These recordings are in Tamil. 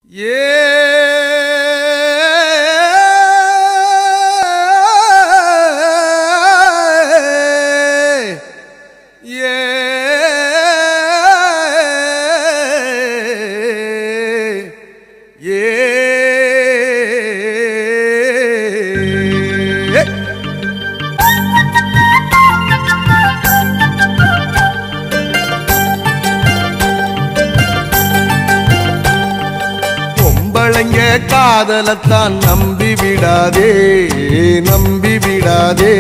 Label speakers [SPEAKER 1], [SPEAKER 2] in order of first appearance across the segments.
[SPEAKER 1] ஏ ஏ ஏ பொம்பளைங்க காதலத்தான் நம்பி விடாதே நம்பி விடாதே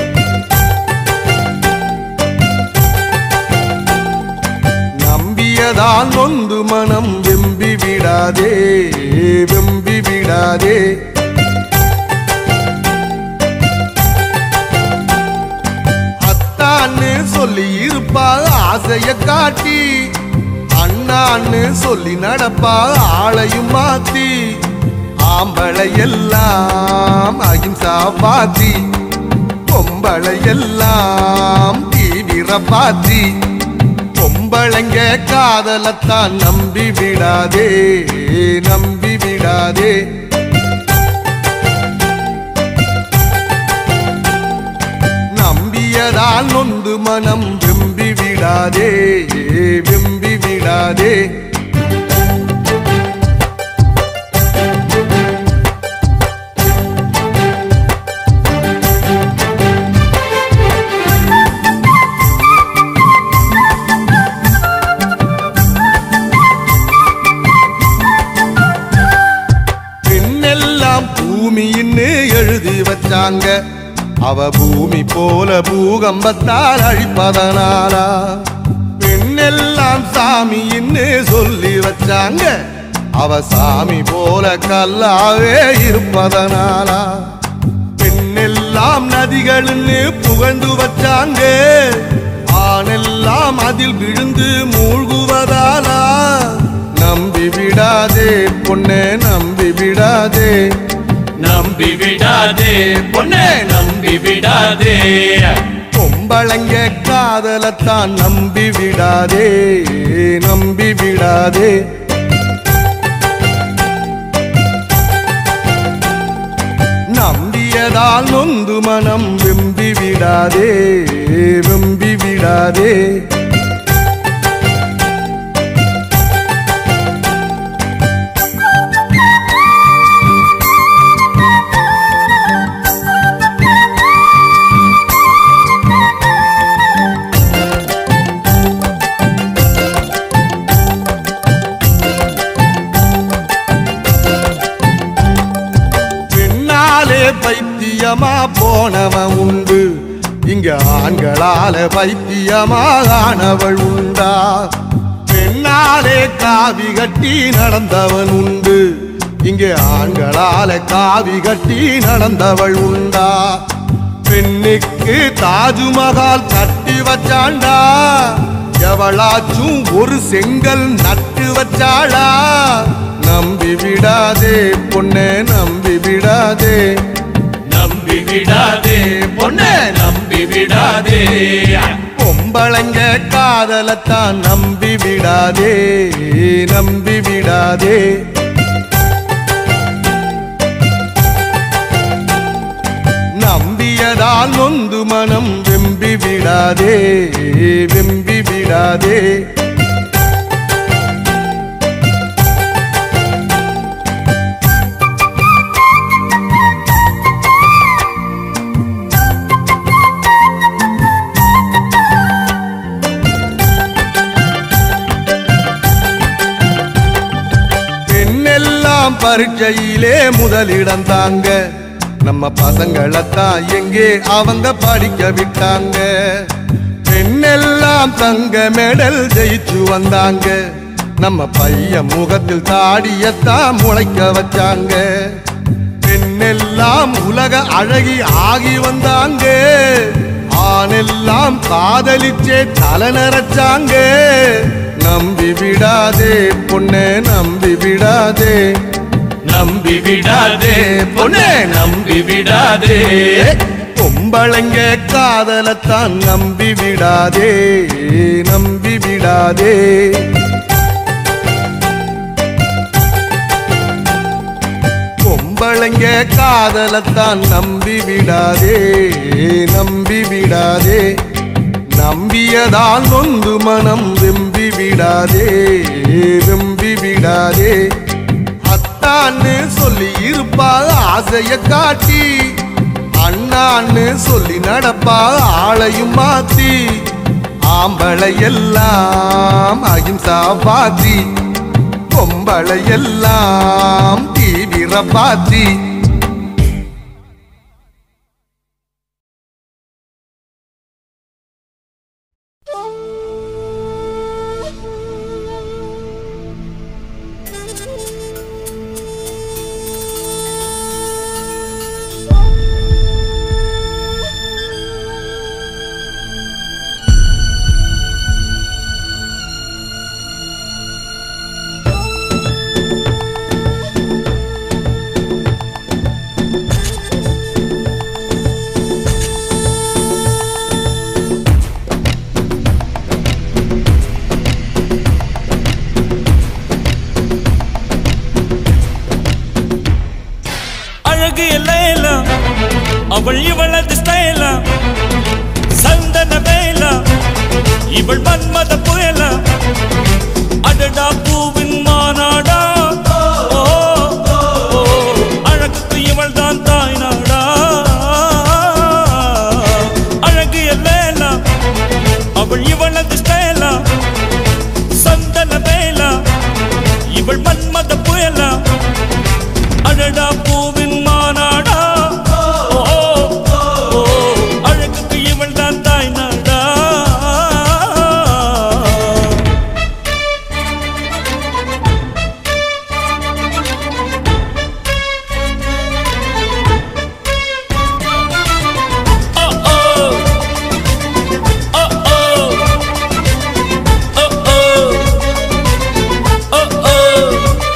[SPEAKER 1] நம்பியதான் நொந்து மனம் வெம்பி விடாதே வெம்பி விடாதே அத்தான்னு சொல்லி இருப்பா ஆசைய காட்டி அண்ணான்னு சொல்லி நடப்பா ஆளையும் மாத்தி ஆம்பளை எல்லாம் அகிம்சா பாத்தி பொம்பளை எல்லாம் தீவிர பாத்தி பொம்பளைங்க காதலத்தான் நம்பி விடாதே நம்பி விடாதே நம்பியதால் நொந்து மனம் வெம்பி விடாதே வெம்பி விடாதே பெண்ணெல்லாம் பூமின்னு எழுதி வச்சாங்க அவ பூமி போல பூகம்பத்தால் அழிப்பதனாலா பெண்ணெல்லாம் சாமின்னு சொல்லி வச்சாங்க அவ சாமி போல கல்லாவே இருப்பதனாலா பெண்ணெல்லாம் நதிகள்னு புகழ்ந்து வச்சாங்க ஆணெல்லாம் அதில் விழுந்து மூழ்குவதாலா நம்பி விடாதே பொண்ணே நம்பி விடாதே
[SPEAKER 2] நம்பி விடாதே பொண்ணே நம்பி விடாதே
[SPEAKER 1] பொம்பளைங்க காதலத்தான் நம்பி விடாதே நம்பி விடாதே நம்பியதால் நொந்து மனம் வெம்பி விடாதே வெம்பி விடாதே பெண்ணாலே பைத்தியமா போனவன் உண்டு இங்க ஆண்களால பைத்தியமாகானவள் உண்டா பெண்ணாலே காவி கட்டி நடந்தவன் உண்டு இங்கே ஆண்களால காவி கட்டி நடந்தவள் உண்டா பெண்ணுக்கு தாஜ்மஹால் கட்டி வச்சாண்டா எவளாச்சும் ஒரு செங்கல் நட்டு வச்சாளா நம்பி விடாதே பொண்ணே நம்பி விடாதே
[SPEAKER 2] நம்பி விடாதே பொண்ணே நம்பி விடாதே
[SPEAKER 1] பொம்பளைங்க காதலத்தான் நம்பி விடாதே நம்பி விடாதே நம்பியதால் நொந்து மனம் வெம்பி விடாதே வெம்பி விடாதே பெண்ணெல்லாம் பரீட்சையிலே முதலிடம் தாங்க நம்ம பசங்களைத்தான் எங்கே அவங்க படிக்க விட்டாங்க பெண்ணெல்லாம் தங்க மெடல் ஜெயிச்சு வந்தாங்க நம்ம பையன் முகத்தில் தாடியத்தான் முளைக்க வச்சாங்க பெண்ணெல்லாம் உலக அழகி ஆகி வந்தாங்க ஆணெல்லாம் காதலிச்சே தலை நிறச்சாங்க நம்பி விடாதே பொண்ணே நம்பி விடாதே
[SPEAKER 2] நம்பி விடாதே பொண்ணே நம்பி விடாதே
[SPEAKER 1] பொம்பளைங்க காதலத்தான் நம்பி விடாதே நம்பி விடாதே பொம்பளைங்க காதலத்தான் நம்பி விடாதே நம்பி விடாதே நம்பியதால் நொந்து மனம் வெம்பி விடாதே வெம்பி விடாதே அத்தான்னு சொல்லி இருப்பா ஆசைய காட்டி அண்ணான்னு சொல்லி நடப்பா ஆளையும் மாத்தி ஆம்பளை எல்லாம் அகிம்சா பாத்தி பொம்பளை எல்லாம் தீவிர பாத்தி
[SPEAKER 3] அழகு எல்லையில அவள் இவளது ஸ்டைல சந்தன வேல இவள் மன்மத புயல அடடா பூவின் மாநாடா ஓ, ஓ, அழகுக்கு இவள் தான் தாய் நாடா அழகு எல்லையில அவள் இவளது ஸ்டைல சந்தன வேல இவள் மன்மத புயல அடடா பூவின் மாநாடா ஓ, ஓ, ஓ, அழகுக்கு இவள் தான் தாய் நாடா ஓ, ஓ. ஓ, ஓ. ஓ, ஓ. ஓ, ஓ.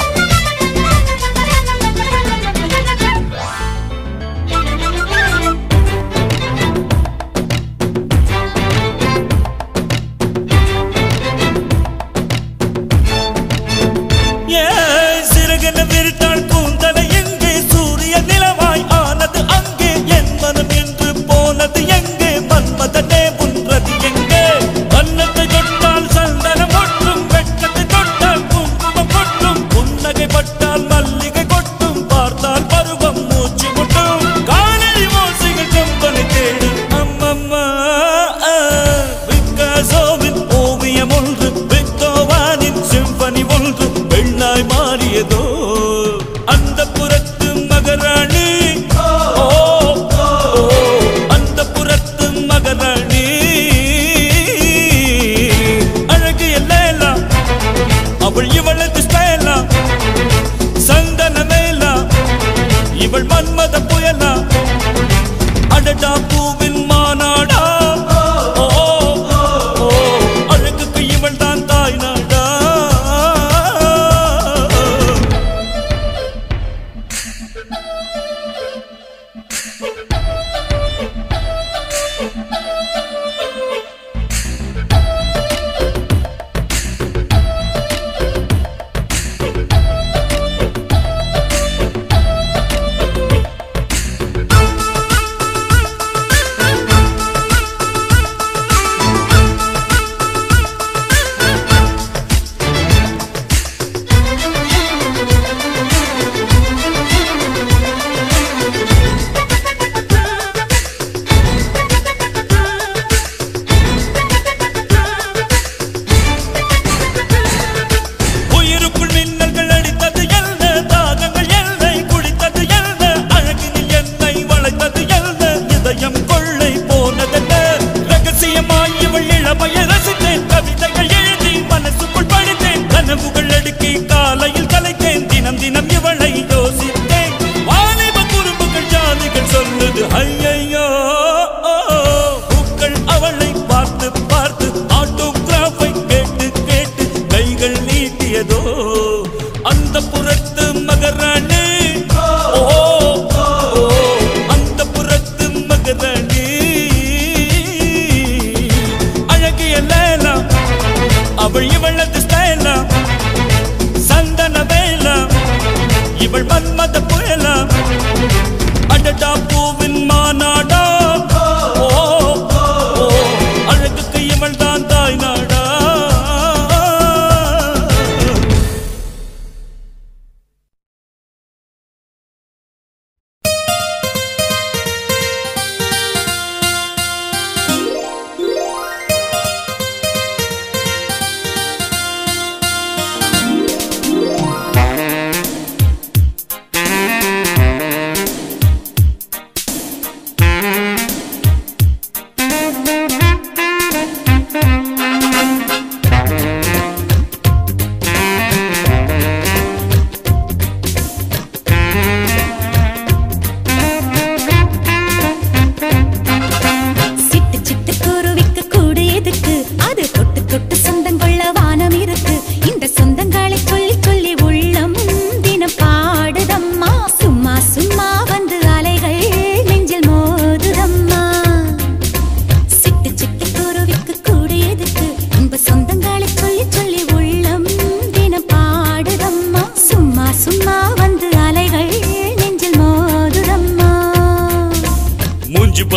[SPEAKER 3] ஏன் சிறகென விரித்தாள் கூந்தலை எங்கே சூரிய நிலவாய் ஆனது அங்கே என் மனம் என்று போனது எங்கே மன்மதனே உன்றது எங்கே வண்ணத்தை தொட்டால் சந்தனம் ஒட்டும் வெட்கத்தை தொட்டால் குங்குமம் கொட்டும் புன்னகை பட்டால் மல்லிகை கொட்டும் பார்த்தால் பருவம் மூச்சு முட்டும் காணல் ஓசைகள் கம்பனை தேடும் அம்மம்மா பிக்காசோவின் ஓவியம் ஒன்று பெத்தோவானின் சிம்பனி ஒன்று பெண்ணாய் மாறியதோ அந்த புறத்து மகராணி ஓ, ஓ, அந்த புறத்து மகராணி அழகு எல்லேலா அவள் இவளது ஸ்டைலா சந்தன மேலா இவள் மன்மத புயலா அடடா பூவின் மாநாடா ஓ, ஓ, ஓ, அழகுக்கு இவள் தான் தாய் நாடா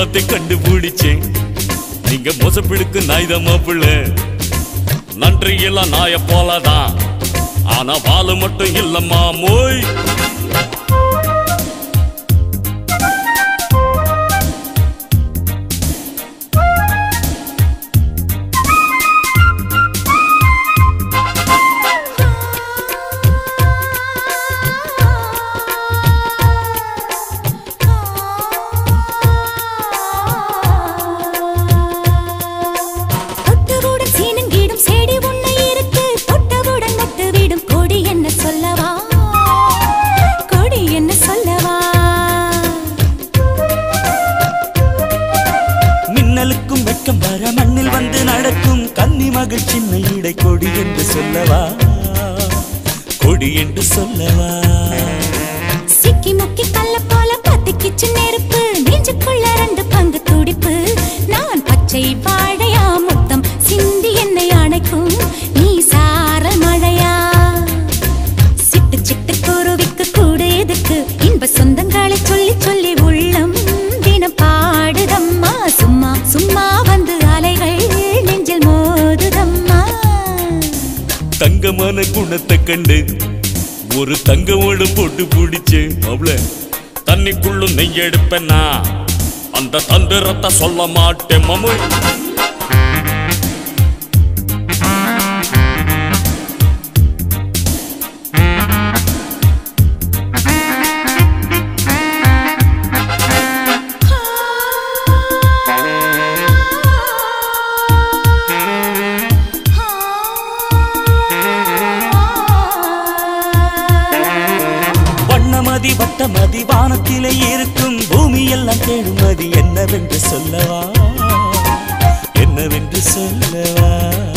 [SPEAKER 3] எல்லாத்தையும் கண்டுபிடிச்சேன் நீங்க மோசப்பிடுக்கு நாய்தான் மாப்பிள்ள நன்றி எல்லாம் நாய போலதான் ஆனா வாழ மட்டும் இல்லம்மா மோய்
[SPEAKER 4] தொட்டவுடன் சீனங்கிடும் செடி உன்னை இருக்கு தொட்டவுடன் நட்டு விடும் கொடி என்ன சொல்லவா கொடி என்ன சொல்லவா
[SPEAKER 3] மின்னலுக்கும் வெட்கம் வர மண்ணில் வந்து நடக்கும் கன்னி மகள் சின்ன இடை கொடி என்று சொல்லவா கொடி என்று சொல்லவா
[SPEAKER 4] சிக்கி முக்கி கல்ல போல பத்திக்கிச்சு நெருப்பு நெஞ்சுக்குள்ள ரெண்டு பங்கு துடிப்பு நான் பச்சை வாழையா முத்தம் சிந்தி என்னை அணைக்கும் நீ சாரல் மழையா சிட்டு சிட்டு குருவிக்கு கூடு எதுக்கு இன்ப சொந்தங்களை சொல்லி சொல்லி உள்ளம் தினம் பாடுதம்மா சும்மா சும்மா வந்து அலைகள் நெஞ்சில் மோதுதம்மா
[SPEAKER 3] தங்கமான குணத்தை கண்டு ஒரு தங்கமோடு போட்டு பிடிச்சு அவள தண்ணிக்குள்ளும் நெய் எடுப்பேன்னா அந்த தந்திரத்தை சொல்ல மாட்டேன் மமு வண்ணமதி வட்டமதி வானத்திலே இருக்கும் பூமி எல்லாம் தேடும் மதி என்னவென்று சொல்லவா என்னவென்று சொல்லவா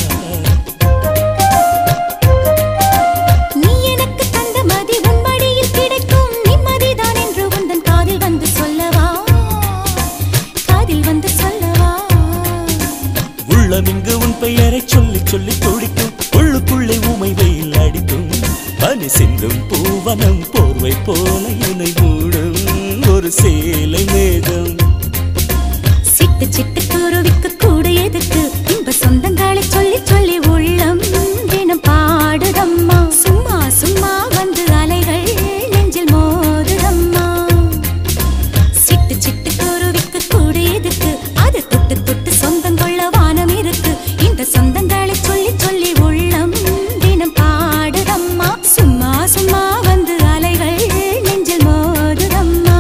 [SPEAKER 4] நீ எனக்கு தந்த மதி உன் மடியில் கிடைக்கும் நிம்மதிதான் என்று உந்தன் காதில் வந்து சொல்லவா காதில் வந்து சொல்லவா
[SPEAKER 3] உள்ளமிங்கு உன் பெயரை சொல்லி சொல்லி துடிக்கும் உள்ளுக்குள்ளே உமை வெயில் அடிக்கும் பனி சிந்தும் பூவனம் போர்வை போல என்னை மூடும் ஒரு சேலை மேகம்
[SPEAKER 4] சிட்டு சிட்டு குருவிக்கு கூடு எதுக்கு இன்ப சொந்தங்களை சொல்லி சொல்லி உள்ளம் தினம் பாடுதம்மா சும்மா சும்மா வந்து அலைகள் நெஞ்சில் மோதுதம்மா சிட்டு சிட்டு குருவிக்கு கூடு எதுக்கு அது தொட்டு தொட்டு சொந்தம் கொள்ள வானம் இருக்கு இந்த சொந்தங்களை சொல்லி சொல்லி உள்ளம் தினம் பாடுதம்மா சும்மா சும்மா வந்து அலைகள் நெஞ்சில் மோதுதம்மா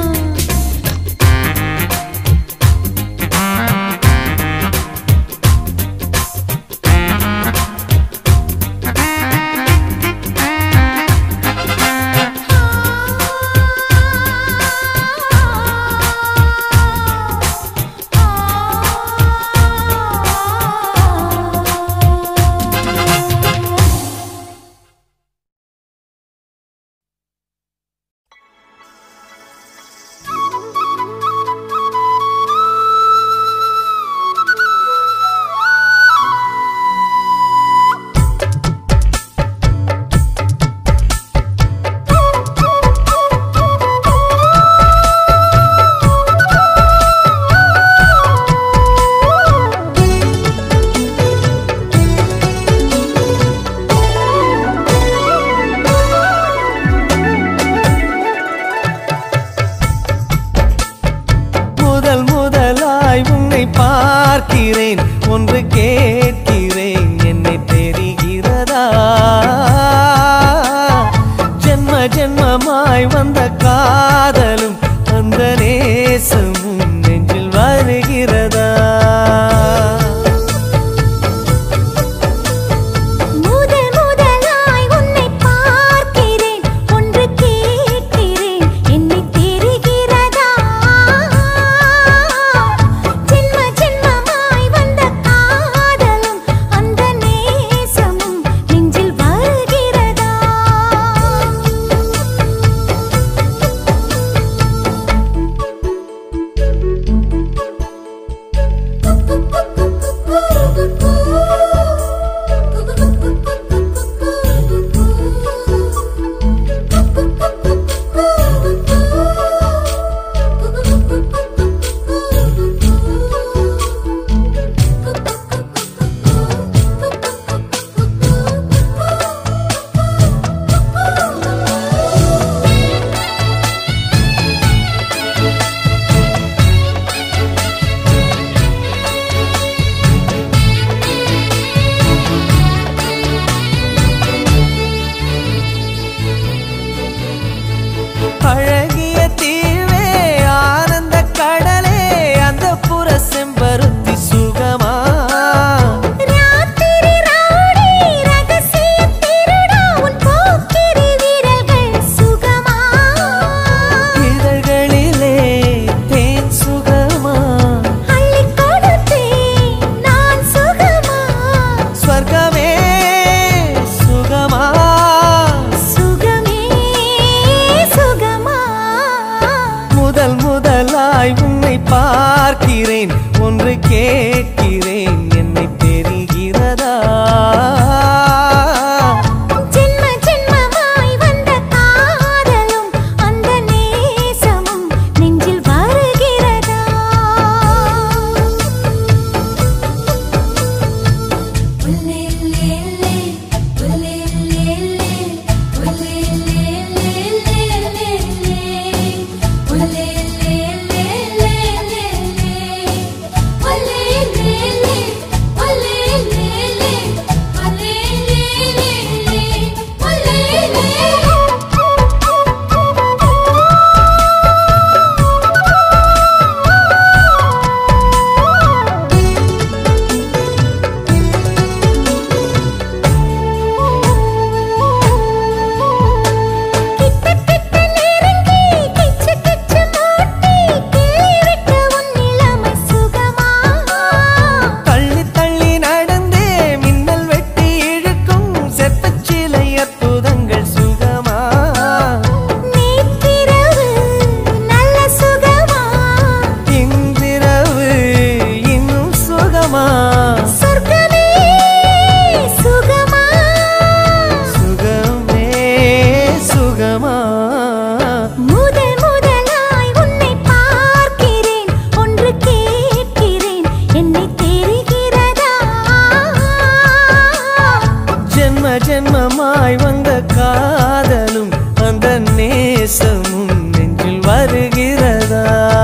[SPEAKER 5] முதல் முதலாய் உன்னை பார்க்கிறேன் ஒன்று கேட்கிறேன் என்னை தெரிகிறதா ஜென்ம ஜென்மமாய் வந்த காதலும் அந்த நேசமும் நெஞ்சில் வருகிறதா
[SPEAKER 4] முதல் முதலாய் உன்னை பார்க்கிறேன் ஒன்று கேட்கிறேன் என்னை தெரிகிறதா ஜென்ம ஜென்மமாய் வந்த காதலும் அந்த நேசமும் நெஞ்சில் வருகிறதா
[SPEAKER 5] காதலும் அந்த நேசமும் நெஞ்சில் வருகிறதா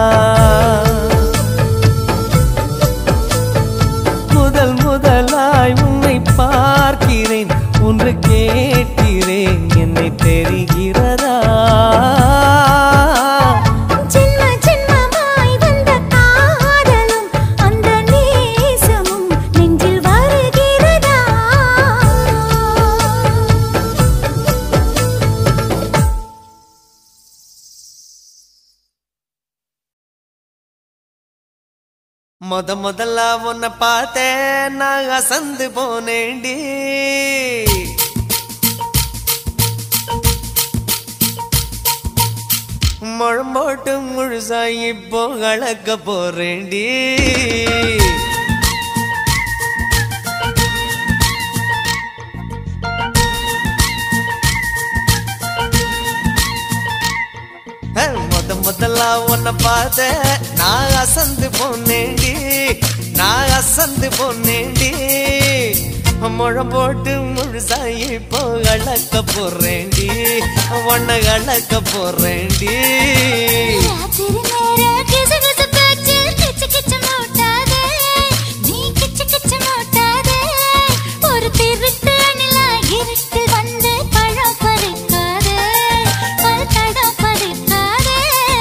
[SPEAKER 5] முதல் முதலாய் உன்னை பார்க்கிறேன் ஒன்று கேட்கிறேன் என்னை தெரிகிறதா
[SPEAKER 4] ஜென்ம ஜென்மமாய் வந்த காதலும் அந்த நேசமும் நெஞ்சில் வருகிறதா
[SPEAKER 5] முத முதல்ல உன்னை பார்த்தேன் நான் அசந்து போனேண்டி முழம் போட்டு முழுசா இப்போ கலக்க போறேண்டி முத முதல்ல உன்னை பார்த்த நான் அசந்து போனேண்டி நான் அசந்து போனேண்டி முழம் போட்டு முழுசாயி இப்போ அழக்க போறேண்டி உன்னை அழக்க போறேண்டி
[SPEAKER 4] ராத்திரி நேர கிசு கிசு பேச்சு கிச்சு கிச்சு மூட்டாதே நீ கிச்சு கிச்சு மூட்டாதே ஒரு திருட்டு அணிலா இருட்டு வந்து பழம் பறிக்காதே பல் தடம் பறிக்காதே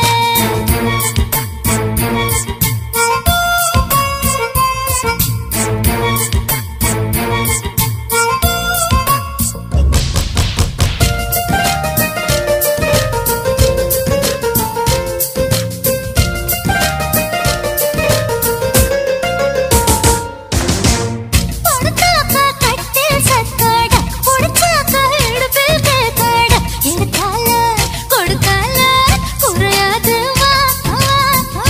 [SPEAKER 4] பொடுக்காக்கா கட்டில் சத்தாட, பொடுக்காக்கா இடுப்பில் கேத்தாட. எடுத்தால, கொடுத்தால, குறையாது வா, வா, வா.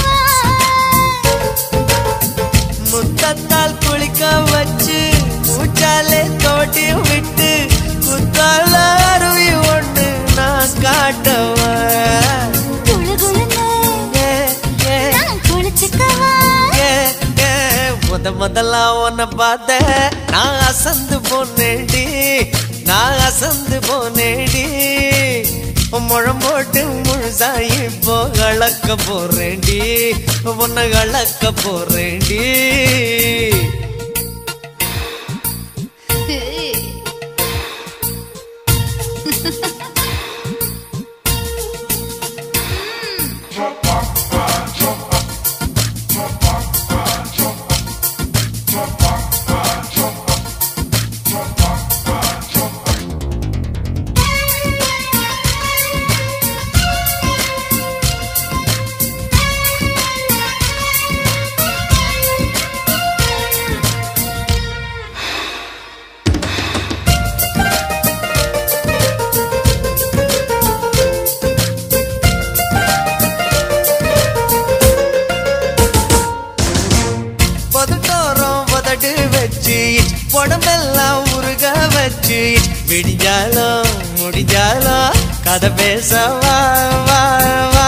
[SPEAKER 5] முத்தத்தால் குளிக்க வச்சு மூச்சாலே தோட்டி விட்டு குத்தால அருவி ஒண்ணு நான் காட்டவா
[SPEAKER 4] குளு குளுன்னு
[SPEAKER 5] ஏ, ஏ,
[SPEAKER 4] நான் குளிச்சுக்கவா?
[SPEAKER 5] ஏ, ஏ. முத முதல்ல உன்னை பார்த்த நான் அசந்து போனேடி நான் அசந்து போனேடி முழம் போட்டு முழுசாயி இப்போ கலக்க போறேன்டி உன்னை கலக்க போறேன்டி பதுட்டோரம் உதடு வச்சு உடம்பெல்லாம் உருக வச்சு விடிஞ்சாலும் முடிஞ்சாலும் கதை பேச வா வா வா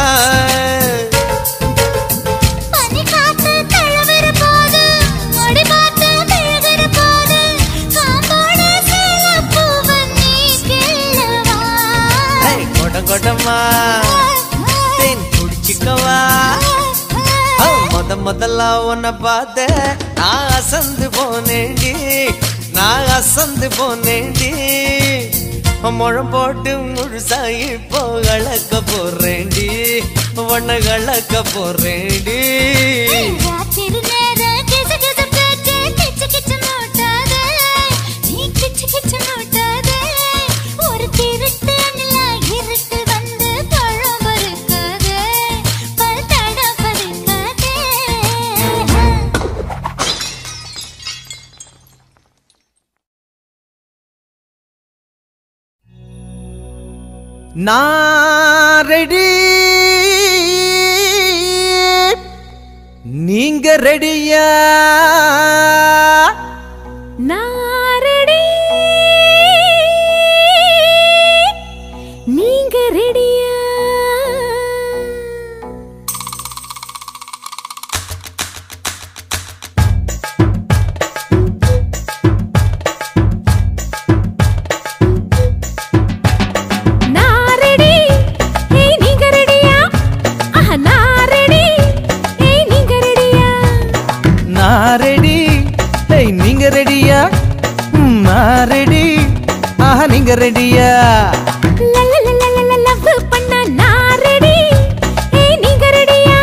[SPEAKER 4] பனி காத்து தழுவுற போது, மடி பார்த்து மெழுகுற போது, காம்போட சேலப்பூவ நீ கிள்ளவா.
[SPEAKER 5] ஏய், கொடம் கொடமா தேன் குடிச்சிக்கவா ஆ, முத முதல்ல உன்னை பார்த்த நான் அசந்து போனேண்டி நான் அசந்து போனேண்டி முழம் போட்டு முழுசாயி இப்போ கலக்க போறேன்டி உன்னை கலக்க போறேன்டி
[SPEAKER 4] ராத்திரி நேரம் கிசு கிசு பேச்சு கிச்சு கிச்சு மூட்டாதே. நீ கிச்சு கிச்சு மூட்டாதே. ஒரு திருட்டு அணிலா இருட்டு வந்து பழம் பறிக்காதே. பல் தடம் பறிக்காதே.
[SPEAKER 5] நான் ரெடி நீங்க ரெடியா
[SPEAKER 4] நாரடி நீங்க ரெடியா
[SPEAKER 5] நீங்க ரெடியா
[SPEAKER 4] லவ் பண்ண நான் ரெடி ஏய் நீங்க ரெடியா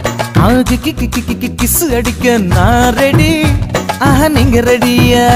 [SPEAKER 5] கிஸ் அடிக்க நான் ரெடி ஆஹா நீங்க ரெடியா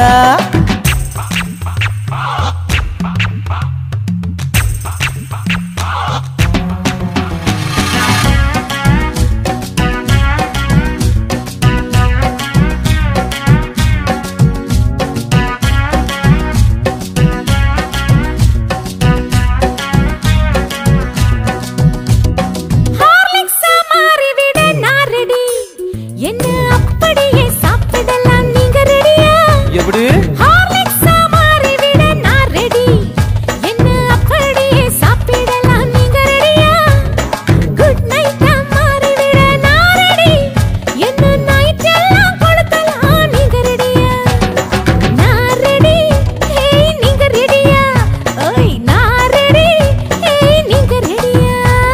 [SPEAKER 4] ஹார்லிக்ஸா மாறிவிட நான் ரெடி என்ன அப்படியே சாப்பிடலாம் நீங்க ரெடியா
[SPEAKER 5] எப்படி
[SPEAKER 4] ஹார்லிக்ஸா மாறிவிட நான் ரெடி என்ன அப்படியே சாப்பிடலாம் நீங்க ரெடியா குட் நைட்டா மாறிவிட நான் ரெடி என்ன நைட் எல்லாம் கொளுத்தலாம் நீங்க ரெடியா நான் ரெடி ஏய் நீங்க ரெடியா ஓய் நான் ரெடி ஏய் நீங்க ரெடியா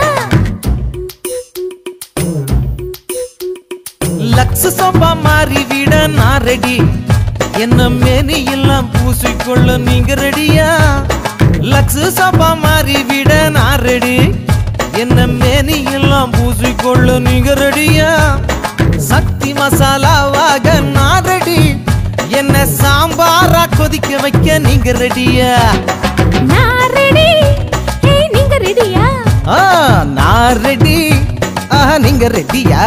[SPEAKER 5] லக்ஸ் சம்பா மாறி விட நான் ரெடி என்ன மேனி எல்லாம் பூசிக்கொள்ள நீங்க ரெடியா லக்ஸ் சம்பா மாறி விட நான் ரெடி என்ன மேனி எல்லாம் பூசிக்கொள்ள நீங்க ரெடியா சக்தி மசாலாவாக நான் ரெடி என்ன சாம்பாரா கொதிக்க வைக்க நீங்க ரெடியா
[SPEAKER 4] நான் ரெடி ஏய் நீங்க ரெடியா
[SPEAKER 5] ஆ நான் ரெடி ஆஹா நீங்க ரெடியா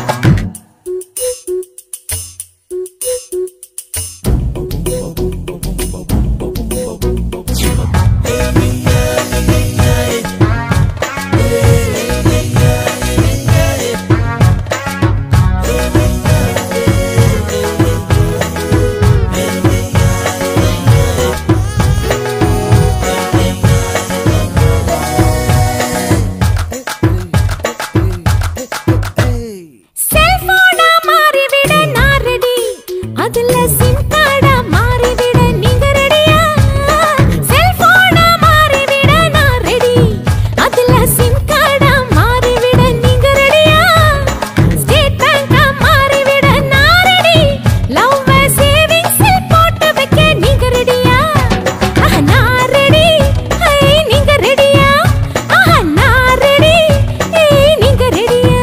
[SPEAKER 4] செல்போனா மாறிவிட நான் ரெடி அதுல சிம் கார்டா மாறிவிட நீங்க ரெடியா செல்போனா மாறிவிட நான் ரெடி அதுல சிம் கார்டா மாறிவிட நீங்க ரெடியா ஸ்டேட் பேங்கா மாறிவிட நான் ரெடி லவ் சேவிங்ஸ் போட்டு வைக்க நீங்க ரெடியா ஆஹா நான் ரெடி ஏய் நீங்க ரெடியா ஆஹா நான் ரெடி ஏய் நீங்க ரெடியா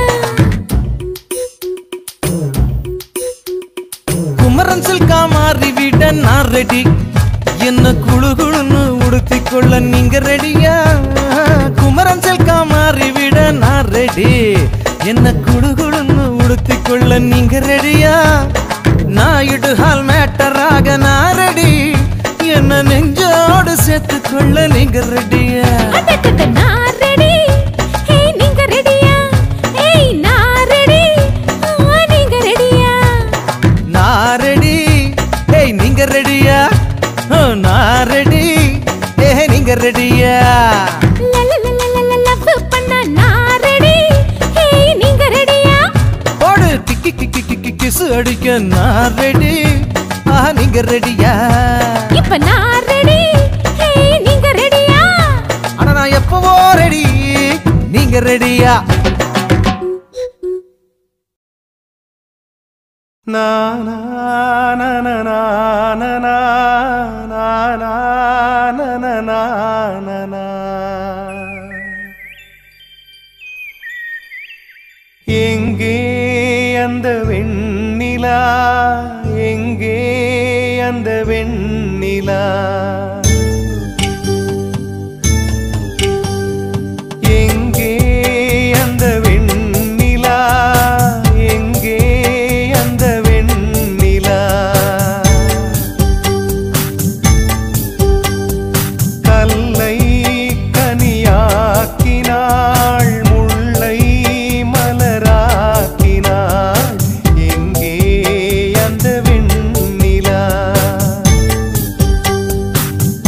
[SPEAKER 5] குமரன் சில்கா மாறி விட நான் ரெடி என்ன குழு குழுன்னு உடுத்தி கொள்ள நீங்க ரெடியா குமரன் சில்கா மாறி விட நான் ரெடி என்ன குழு குழுன்னு உடுத்தி கொள்ள நீங்க ரெடியா நாயுடு ஹால் மேட்டராக நான் ரெடி என்ன நெஞ்சோடு சேர்த்து கொள்ள நீங்க ரெடியா
[SPEAKER 4] அடடட, நான் ready. ஏய், நீங்க ready-யா? ஏய், நான் ready. ஆ, நீங்க ready-யா?
[SPEAKER 5] நான் ரெடி ஏய் நீங்க ரெடியா நான் ரெடி ஏ நீங்க ரெடியா
[SPEAKER 4] லலலலலல, love பண்ண நான் ready. ஏய், நீங்க ready-யா?
[SPEAKER 5] போடு கிக்கி கிக்கி கிக்கி கிசு அடிக்க நான் ரெடி ஆ நீங்க ரெடியா
[SPEAKER 4] இப்ப நான் ready. ஏய், நீங்க ready-யா?
[SPEAKER 5] ஆனா நான் எப்பவோ ரெடி நீங்க ரெடியா
[SPEAKER 1] எங்கே அந்த வெண்ணிலா எங்கே அந்த வெண்ணிலா எங்கே அந்த வெண்ணிலா எங்கே அந்த வெண்ணிலா கல்லை கனியாக்கினாள் முல்லை மலராக்கினாள் எங்கே அந்த வெண்ணிலா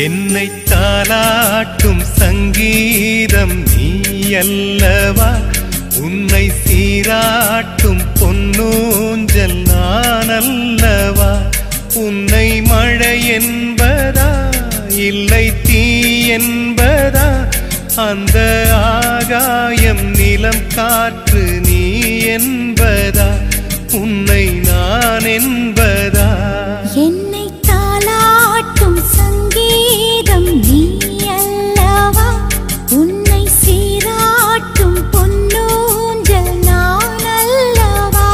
[SPEAKER 6] என்னை தாலாட்டும் சங்கீதம் நீ அல்லவா உன்னை சீராட்டும் பொன்னூஞ்சல் நான் அல்லவா உன்னை மழை என்பதா இல்லை தீ என்பதா அந்த ஆகாயம் நிலம் காற்று நீ என்பதா உன்னை நான் என்பதா
[SPEAKER 4] என்னை தாலாட்டும் சங்கீதம் நீ அல்லவா உன்னை சீராட்டும் பொன்னூஞ்சல் நான் அல்லவா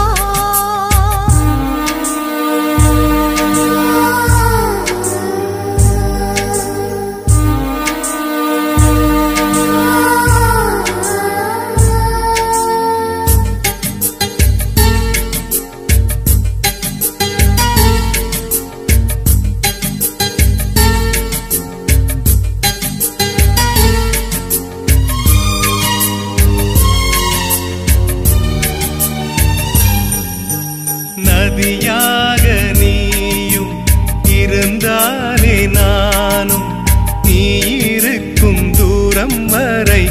[SPEAKER 6] நதியாக நீயும் இருந்தாலே நானும் நீ இருக்கும் தூரம் வரை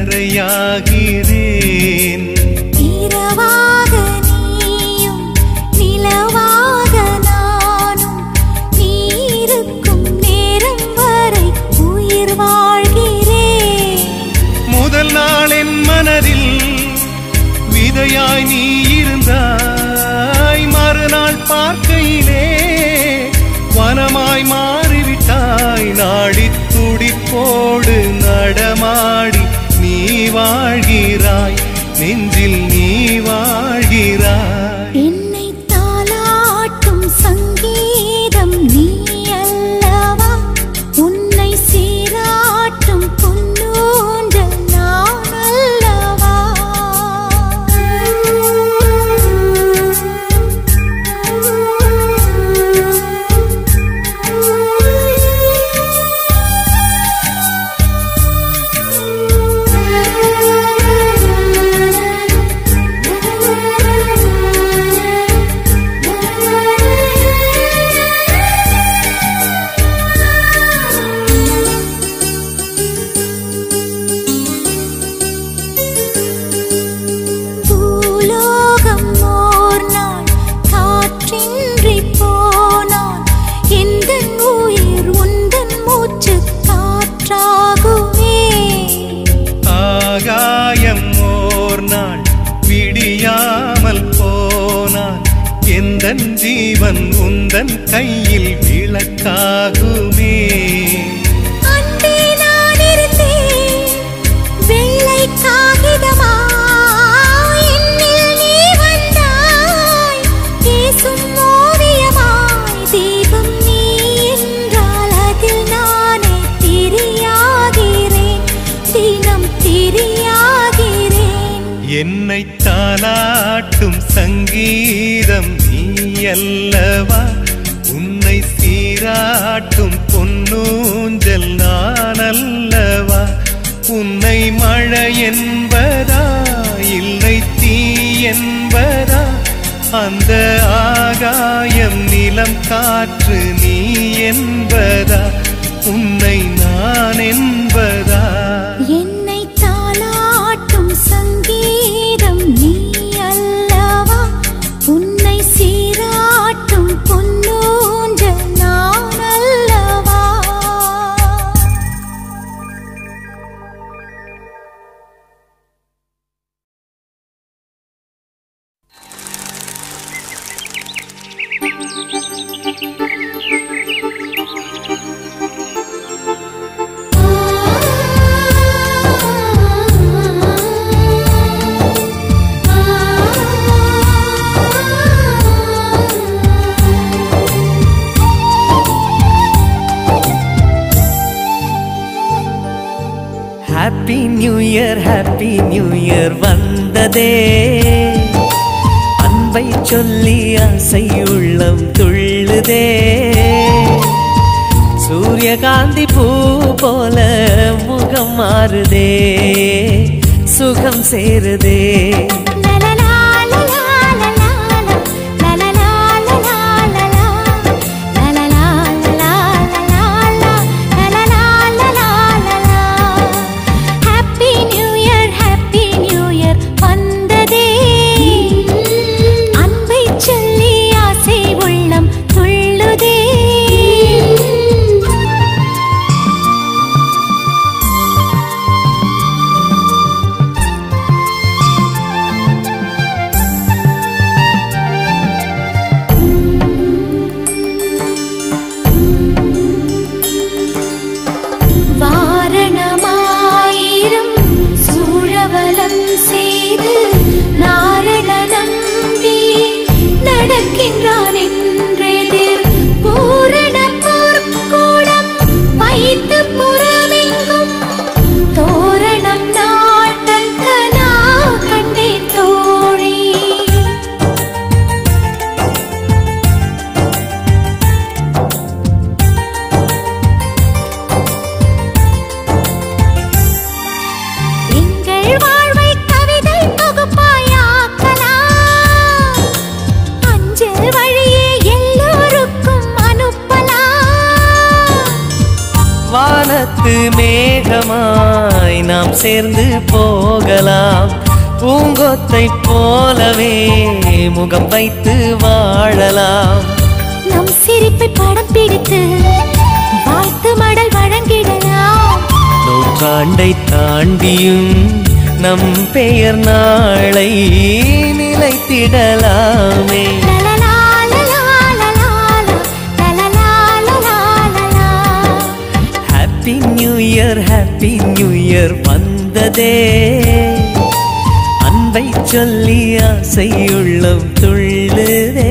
[SPEAKER 6] கரையாகிறேன்
[SPEAKER 4] இரவாக நீயும் நிலவாக நானும் நீ இருக்கும் நேரம் வரை உயிர் வாழ்கிறேன்
[SPEAKER 6] முதல் நாள் என் மனதில் விதையாய் நீ இருந்தாய் மறுநாள் பார்க்கையிலே வனமாய் மாறிவிட்டாய் நாடி துடிப்போடு நடமாடி நீ வாழ்கிறாய் நெஞ்சில் நீ வாழ்கிறாய்
[SPEAKER 4] என்னை தாலாட்டும் சங்கீதம் நீ அல்லவா உன்னை சீராட்டும் பொன்னூஞ்சல் நான் அல்லவா பூலோகம் ஓர் நாள் காற்றின்றி போனால் எந்த உயிர் உந்தன் மூச்சு காற்றாகுமே
[SPEAKER 6] ஆகாயம் ஓர் நாள் விடியாமல் போனான் எந்த ஜீவன் உந்தன் கையில் விளக்காகுமே
[SPEAKER 4] அன்பே நான் இருந்தேன் வெள்ளை காகிதமாய் என்னில் நீ வந்தாய் பேசும் ஓவியமாய் தீபம் நீ என்றால் அதில் நானே திரியாகிறேன் தினம் திரியாகிறேன்
[SPEAKER 6] என்னை தாலாட்டும் சங்கீதம் நீ அல்லவா உன்னை சீராட்டும் பொன்னூஞ்சல் நான் அல்லவா உன்னை மழை என்பதா இல்லை தீ என்பதா அந்த ஆகாயம் நிலம் காற்று நீ என்பதா உன்னை நான் என்பதா
[SPEAKER 4] என்னை தாலாட்டும் சங்கீதம் நீ அல்லவா உன்னை சீராட்டும் பொன்னூஞ்சல் நான் அல்லவா
[SPEAKER 5] happy new year happy new year வந்ததே அன்பை சொல்லி ஆசை உள்ளம் துள்ளுதே சூரியகாந்தி பூ போல முகம் மாறுதே சுகம் சேருதே
[SPEAKER 4] லலலா, லலா, லலா, லலலா, லலலா, லலா, லலலா, லலா, லலா,
[SPEAKER 5] வானத்து மேகமாய் நாம் சேர்ந்து போகலாம் பூங்கொத்தை போலவே முகம் வைத்து வாழலாம்
[SPEAKER 4] நம் சிரிப்பை படம் பிடித்து வாழ்த்து மடல் வழங்கிடலாம்
[SPEAKER 5] நூற்றாண்டை தாண்டியும் நம் பெயர் நாளை நிலைத்திடலாமே
[SPEAKER 4] லலலா, லலா, லலா, லலலா, லலா, லலா.
[SPEAKER 5] Happy new year happy new year வந்ததே அன்பை சொல்லி ஆசை உள்ளம் துள்ளுதே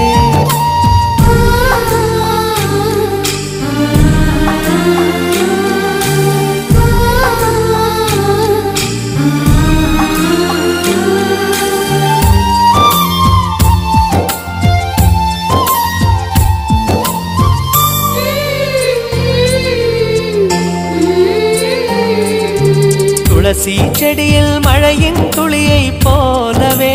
[SPEAKER 5] துளசி செடியில் மழையின் துளியை போலவே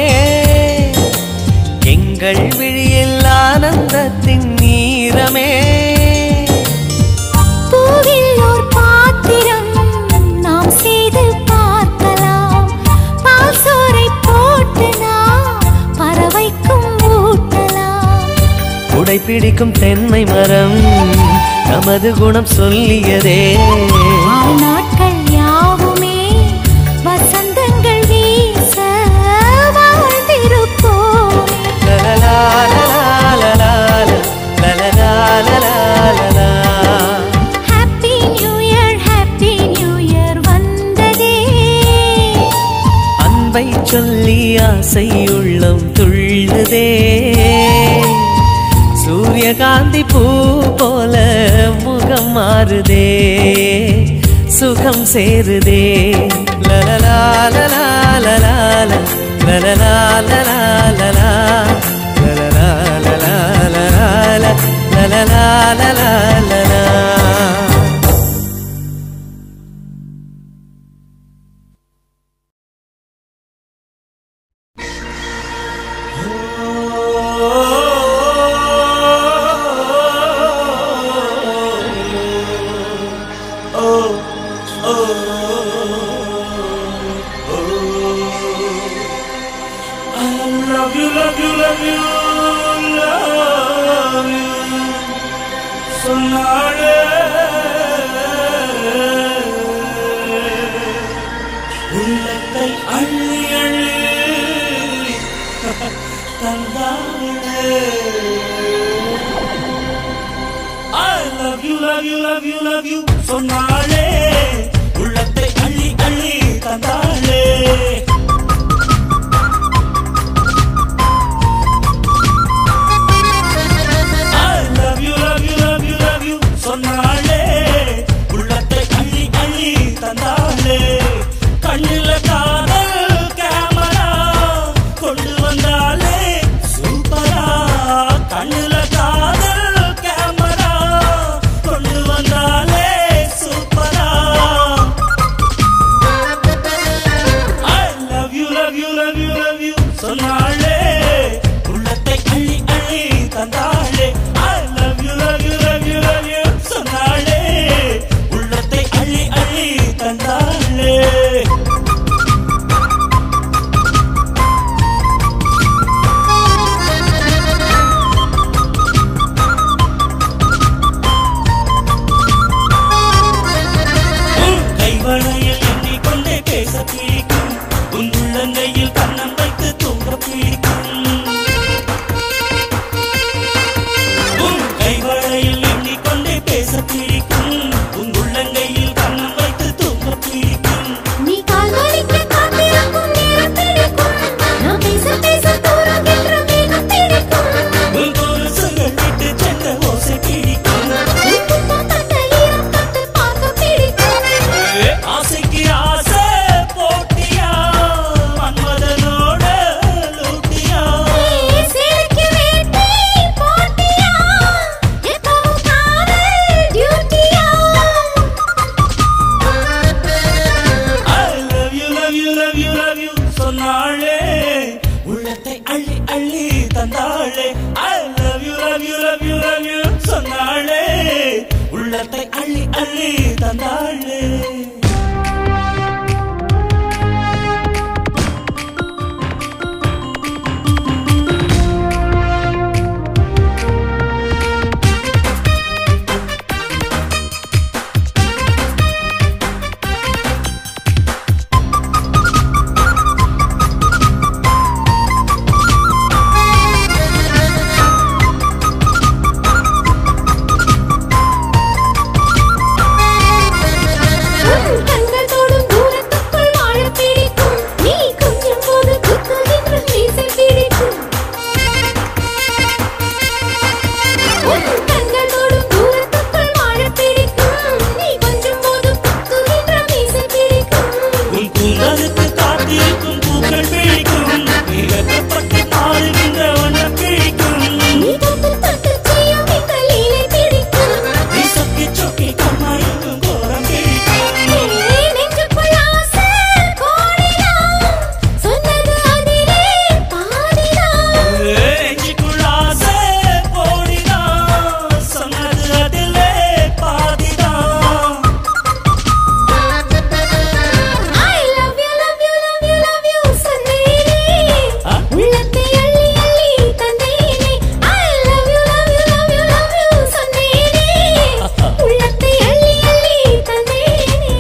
[SPEAKER 5] எங்கள் விழியில் ஆனந்தத்தின் நீரமே
[SPEAKER 4] பூவில் ஓர் பாத்திரம் நாம் செய்து பார்க்கலாம் பால் சோறை போட்டு நாம் பறவைக்கும் ஊட்டலாம்
[SPEAKER 5] உடை பிடிக்கும் தென்னை மரம் நமது குணம் சொல்லியதே
[SPEAKER 4] நாட்கள் யாவுமே வசந்தங்கள் வீச வாழ்ந்திருப்போமே
[SPEAKER 5] லலலா, லலலா, லலலா, லலலா, லலலா.
[SPEAKER 4] Happy new year happy new year வந்ததே
[SPEAKER 5] அன்பை சொல்லி ஆசை உள்ளம் துள்ளுதே சூரியகாந்தி பூ போல முகம் மாறுதே சுகம் சேருதே லலலா லலா லலா லலலா லலா லலா லலலா லலா லலா லலலா லலா லலா
[SPEAKER 3] love you, love you, love you, love you. சொன்னாளே உள்ளத்தை அள்ளி அள்ளி தந்தாளே I love you, love you, love you, love you சொன்னாளே உள்ளத்தை அள்ளி அள்ளி தந்தாளே I love you, love you, love you, love you சொன்னாளே உள்ளத்தை அள்ளி அள்ளி தந்தாளே கண்ணில காதல் கேமரா கொண்டு வந்தாளே சூப்பரா கண்ணில காதல் கேமரா கொண்டு வந்தாளே சூப்பரா I love you, love you, love you, love you சொன்னாளே உள்ளத்தை அள்ளி அள்ளி தந்தாளே I love you, love you, love you, love you சொன்னாளே உள்ளத்தை அள்ளி அள்ளி தந்தாளே உன் கைவளையில் எண்ணிக்கொண்டே பேச பிடிக்கும் உன் உள்ளங்கையில் கண்ணம் வைத்து தூங்க பிடிக்கும் உன் கைவளையில் எண்ணிக்கொண்டே பேச பிடிக்கும் உன் உள்ளங்கையில் கண்ணம் வைத்து தூங்க பிடிக்கும்
[SPEAKER 4] நீ கால் வலிக்க காத்திருக்கும் நேரம் பிடிக்கும் நான் பேச பேச தூரம் என்ற வேகம் பிடிக்கும்
[SPEAKER 3] உன் கொலுசுகள் விட்டு சென்ற ஓசை பிடிக்கும்
[SPEAKER 4] உப்பு தட்ட ஈரம் தட்டு பார்க்க பிடிக்கும்
[SPEAKER 3] ஆசைக்கு ஆசை போட்டியா மன்மதனோட லூட்டியா
[SPEAKER 4] நீ சிரிக்க வேண்டி போட்டியா எப்பவும் காதல் டியூட்டியா
[SPEAKER 3] I love you, love you, love you, love you சொன்னாளே உள்ளத்தை அள்ளி அள்ளி தந்தாளே I love you, love you, love you, love you சொன்னாளே உள்ளத்தை அள்ளி அள்ளி தந்தாளே
[SPEAKER 7] கண்கள் தொடும் தூரத்துக்குள் வாழ பிடிக்கும் நீ கொஞ்சம் போது குத்துகின்ற மீசை பிடிக்கும் கண்கள் தொடும் தூரத்துக்குள் வாழ பிடிக்கும் நீ கொஞ்சம் போது குத்துகின்ற மீசை பிடிக்கும்
[SPEAKER 3] உன் கூந்தலுக்கு காத்திருக்கும் பூக்கள் பிடிக்கும் நீ வெட்டப்பட்டு மாறுகின்ற வண்ணம் பிடிக்கும்
[SPEAKER 7] நீ தொட்டு தொட்டு செய்யும் இந்த லீலை பிடிக்கும்
[SPEAKER 3] நீ சொக்கி சொக்கி கம்மாயிருக்கும் கோரம் பிடிக்கும்
[SPEAKER 7] நெஞ்சுக்குள் ஆசை கோடிதான் சொன்னது அதிலே பாதிதான்
[SPEAKER 3] நெஞ்சுக்குள் ஆசை கோடிதான் சொன்னது அதிலே பாதிதான்
[SPEAKER 7] I love you, love you, love you, love you சொன்னேனே
[SPEAKER 3] ஆ?
[SPEAKER 7] உள்ளத்தை அள்ளி அள்ளி தந்தேனே I love you, love you, love you, love you சொன்னேனே உள்ளத்தை அள்ளி அள்ளி தந்தேனே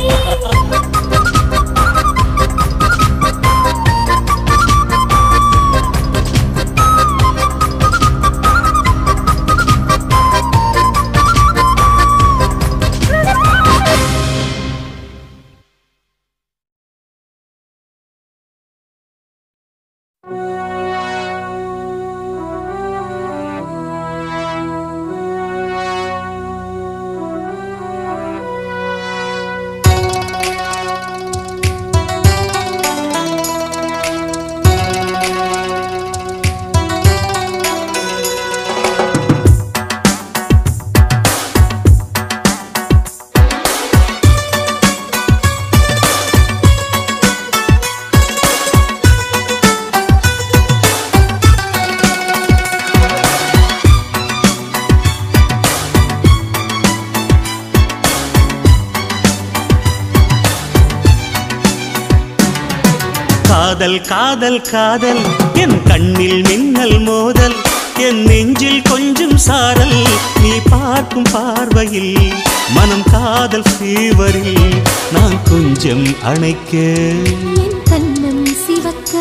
[SPEAKER 6] காதல் காதல் காதல் என் கண்ணில் மின்னல் மோதல் என் நெஞ்சில் கொஞ்சம் சாரல் நீ பார்க்கும் பார்வையில் மனம் காதல் ஃபீவரில் நான் கொஞ்சம் அணைக்க
[SPEAKER 7] என் கண்ணம் சிவக்க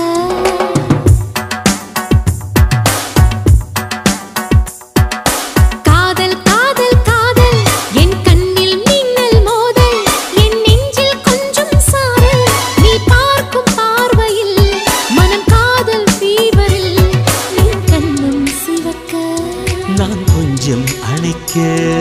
[SPEAKER 7] காதல் காதல் காதல் என் கண்ணில் மின்னல் மோதல் என் நெஞ்சில் கொஞ்சம் சாரல் நீ பார்க்கும் பார்வையில் மனம் காதல் ஃபீவரில் என் கண்ணம் சிவக்க
[SPEAKER 6] நான் கொஞ்சம் அணைக்க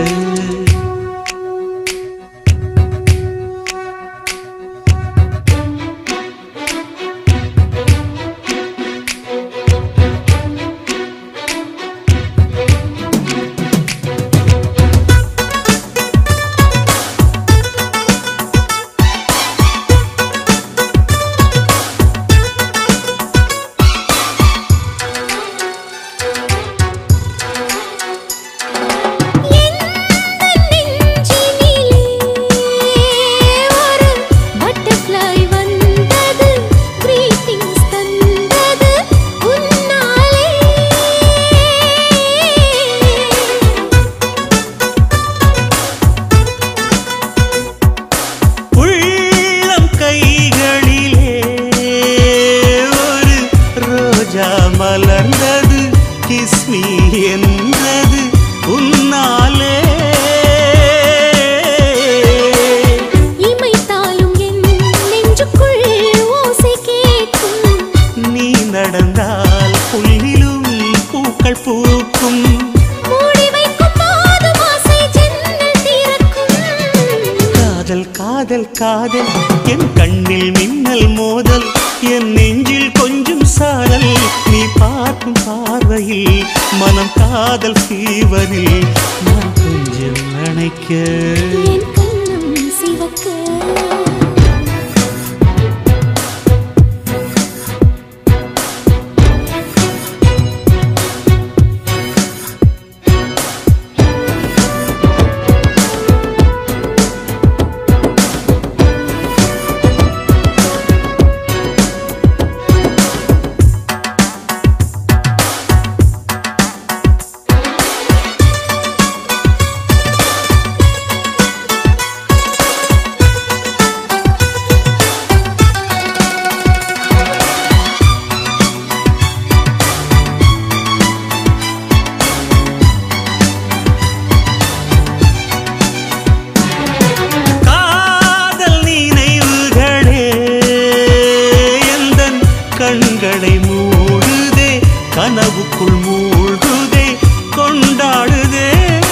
[SPEAKER 6] உள்ளம் கைகளிலே ஒரு ரோஜா மலர்ந்தது கிஸ்மி என்றது உன்னாலே நீ நடந்தால் புல்லிலும் பூக்கள் பூக்கும் காதல் காதல் காதல் என் கண்ணில் மின்னல் மோதல் என் நெஞ்சில் கொஞ்சம் சாரல் நீ பார்க்கும் பார்வையில் மனம் காதல் ஃபீவரில் நான் கொஞ்சம் நினைக்க
[SPEAKER 7] என் கண்ணம் சிவக்க
[SPEAKER 6] எனக்குள் மூழ்குதே கொண்டாடுதே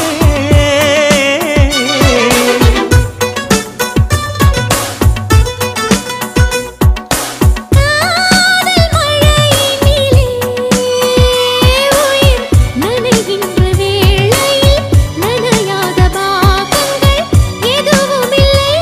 [SPEAKER 7] காதல் மழையினிலே உயிர் நனைகின்ற வேளையில் நனையாத பாகங்கள் எதுவுமில்லை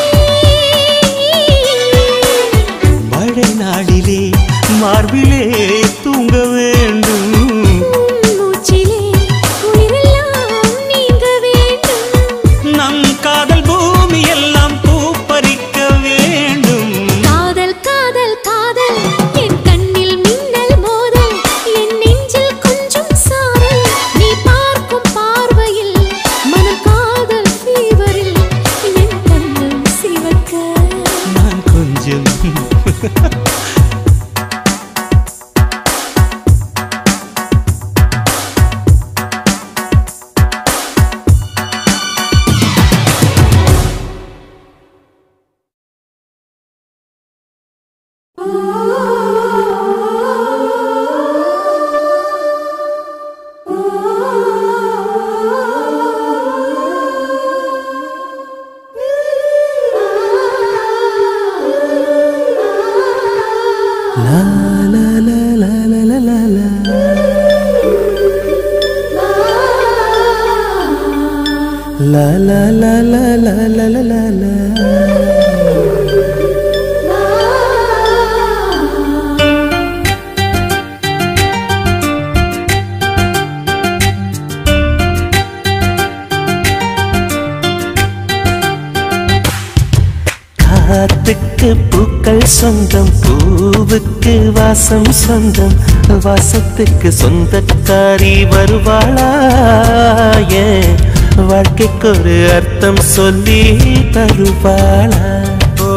[SPEAKER 6] மழை நாளிலே மார்பிலே தூங்க வேண்டும்
[SPEAKER 7] மூச்சிலே உயிரெல்லாம் நீங்க வேண்டும்
[SPEAKER 6] நம் காதல் பூமி எல்லாம் பூப்பறிக்க வேண்டும்
[SPEAKER 7] காதல் காதல் காதல் என் கண்ணில் மின்னல் மோதல் என் நெஞ்சில் கொஞ்சம் சாரல் நீ பார்க்கும் பார்வையில் மனம் காதல் ஃபீவரில் என் கண்ணம் சிவக்க
[SPEAKER 6] நான் கொஞ்சம் லா லா லா லா லா லா லா லா லா காத்துக்கு பூக்கள் சொந்தம் பூவுக்கு வாசம் சொந்தம் வாசத்துக்கு சொந்தக்காரி வருவாளா ஏன் வாழ்க்கைக்கு ஒரு அர்த்தம் சொல்லி தருவாளா ஓ,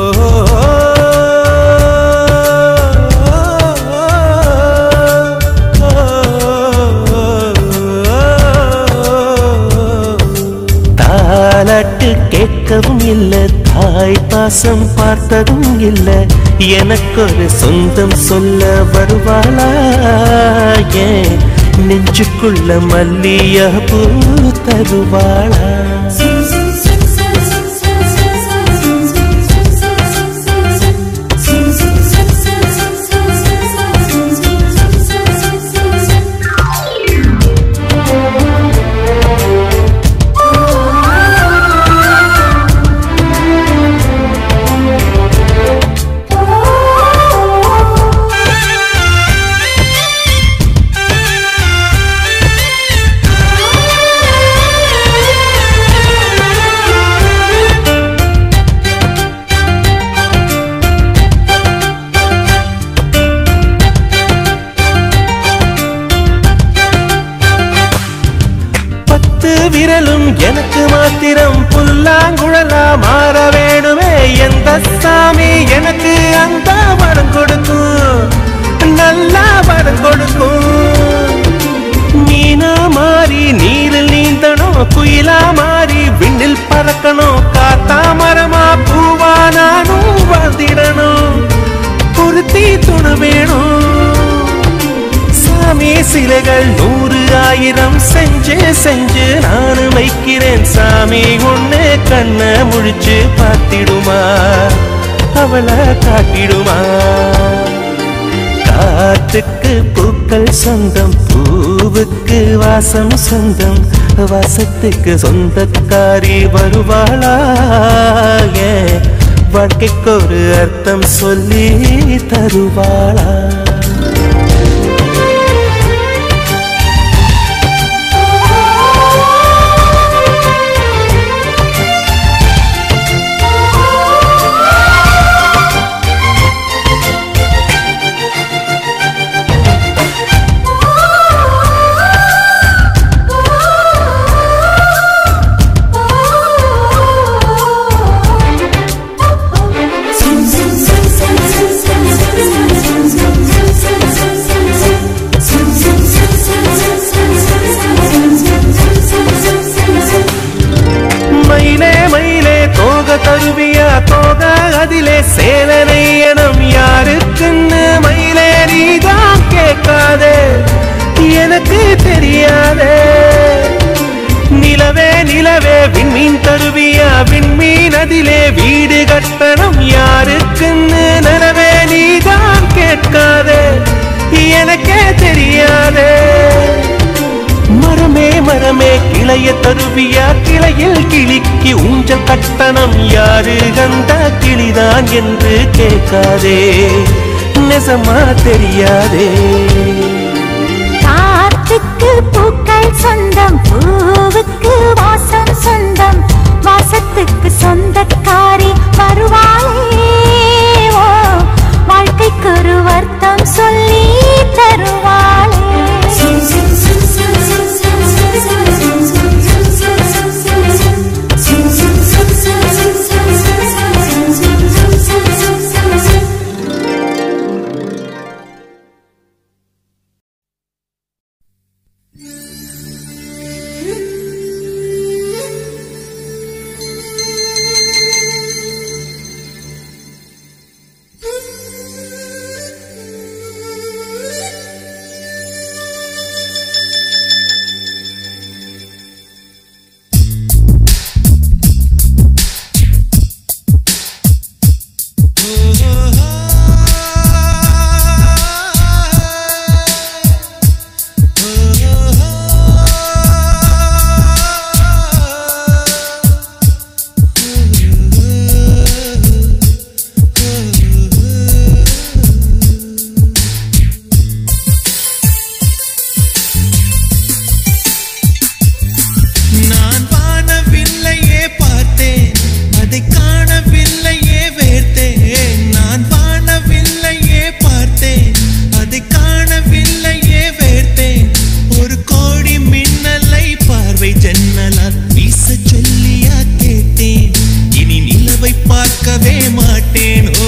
[SPEAKER 6] தாலாட்டு கேட்கவும் இல்ல தாய் பாசம் பார்த்ததும் இல்ல எனக்கொரு சொந்தம் சொல்ல வருவாளா ஏன் நெஞ்சுக்குள்ள மல்லிய பூ தருவாளா பத்து விரலும் எனக்கு மாத்திரம் புல்லாங்குழலா மாற வேணுமே எந்த சாமி எனக்கு அந்த வரம் கொடுக்கும் நல்லா வரம் கொடுக்கும் மீனா மாறி நீரில் நீந்தணும் குயிலா மாறி விண்ணில் பறக்கணும் காத்தா மரமா பூவா நானும் வாழ்ந்திடணும் பொருத்தி துணு வேணும் சாமி சிலைகள் நூறு ஆயிரம் செஞ்சு செஞ்சு நானும் வைக்கிறேன் சாமி ஒண்ணு கண்ண முழிச்சு பார்த்திடுமா அவளை காட்டிடுமா காத்துக்கு பூக்கள் சொந்தம் பூவுக்கு வாசம் சொந்தம் வாசத்துக்கு சொந்தக்காரி வருவாளா ஏன் வாழ்க்கைக்கு ஒரு அர்த்தம் சொல்லி தருவாளா
[SPEAKER 7] Oh
[SPEAKER 8] மனமே கிளைய தருவியா கிளையில் கிளிக்கு ஊஞ்சல் கட்டணம் யாரு கந்த கிளிதான் என்று கேட்காதே நெசமா தெரியாதே
[SPEAKER 4] காத்துக்கு பூக்கள் சொந்தம் பூவுக்கு வாசம் சொந்தம் வாசத்துக்கு சொந்தக்காரி வருவாளே ஓ வாழ்க்கைக்கு ஒரு வர்த்தம் சொல்லி தருவாளே
[SPEAKER 9] நான் வானவில்லையே பார்த்தேன் அதை காணவில்லையே வேர்த்தேன் நான் வானவில்லையே பார்த்தேன் அதை காணவில்லையே வேர்த்தேன் ஒரு கோடி மின்னலை பார்வை ஜன்னலால் வீச சொல்லியா கேட்டேன் இனி நிலவை பார்க்கவே மாட்டேன் ஓ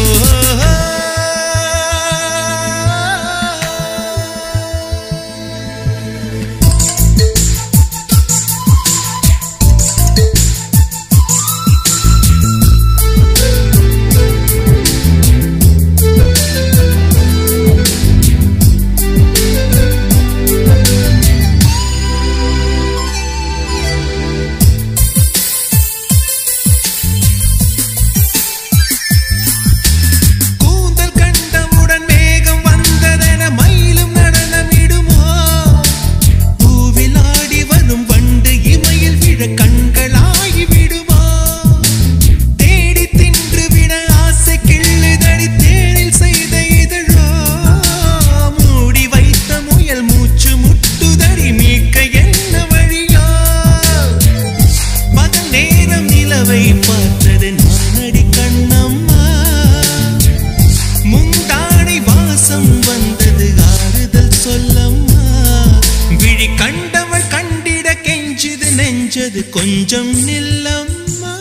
[SPEAKER 9] கூந்தல் கண்டவுடன் மேகம் வந்ததென மயிலும் நடனமிடுமோ பூவில் ஆடி வரும் வண்டு இமையில் விழ கண்களாகி விடுமோ தேடி தின்று விட ஆசை கிள்ளுதடி தேனில் செய்த இதழோ மூடி வைத்த முயல் மூச்சு முட்டுதடி மீட்க என்ன வழியோ பகல் நேரம் நிலவை பார்த்தது நானடி கண்ணம்மா முந்தானை வாசம் வந்தது ஆறுதல் சொல்லம்மா விழி கண்டவள் கண்டிட கெஞ்சுது நெஞ்சது கொஞ்சம் நில்லம்மா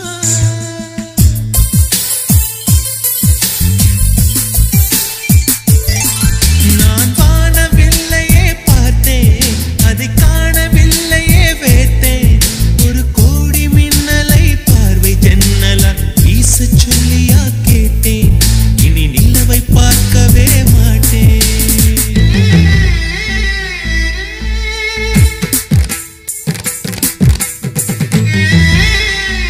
[SPEAKER 9] நான் வானவில்லையே பார்த்தேன் அதை காணவில்லையே வேட்டேன் ஒரு கோடி மின்னலை பார்வை ஜன்னலா வீச சொல்லியா கேட்டேன் இனி நிலவை பார்க்கவே மாட்டேன்
[SPEAKER 7] ஆ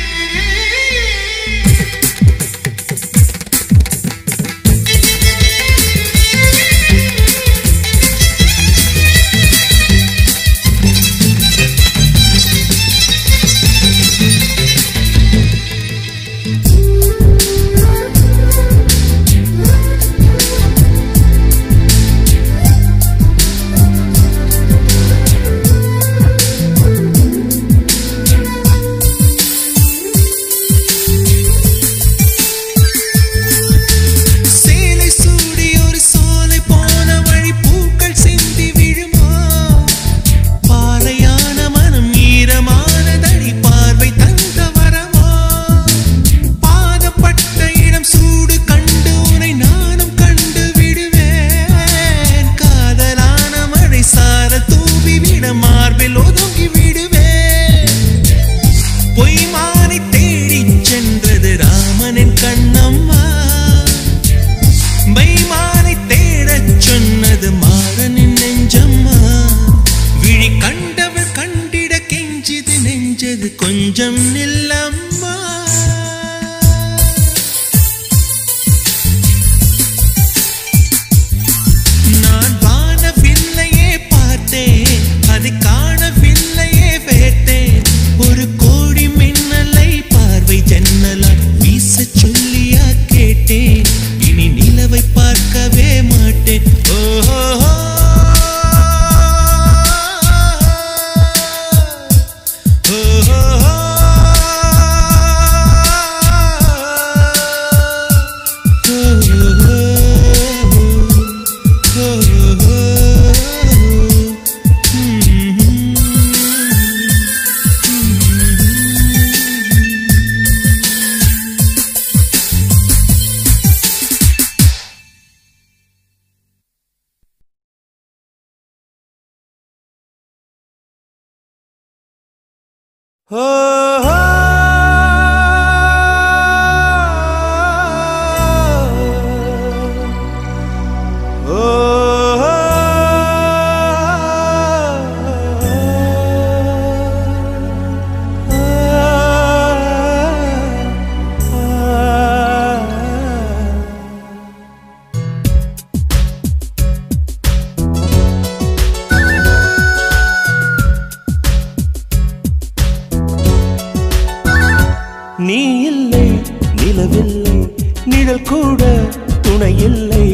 [SPEAKER 8] நீ இல்லை நிலவில்லை நிழல் கூட துணை இல்லை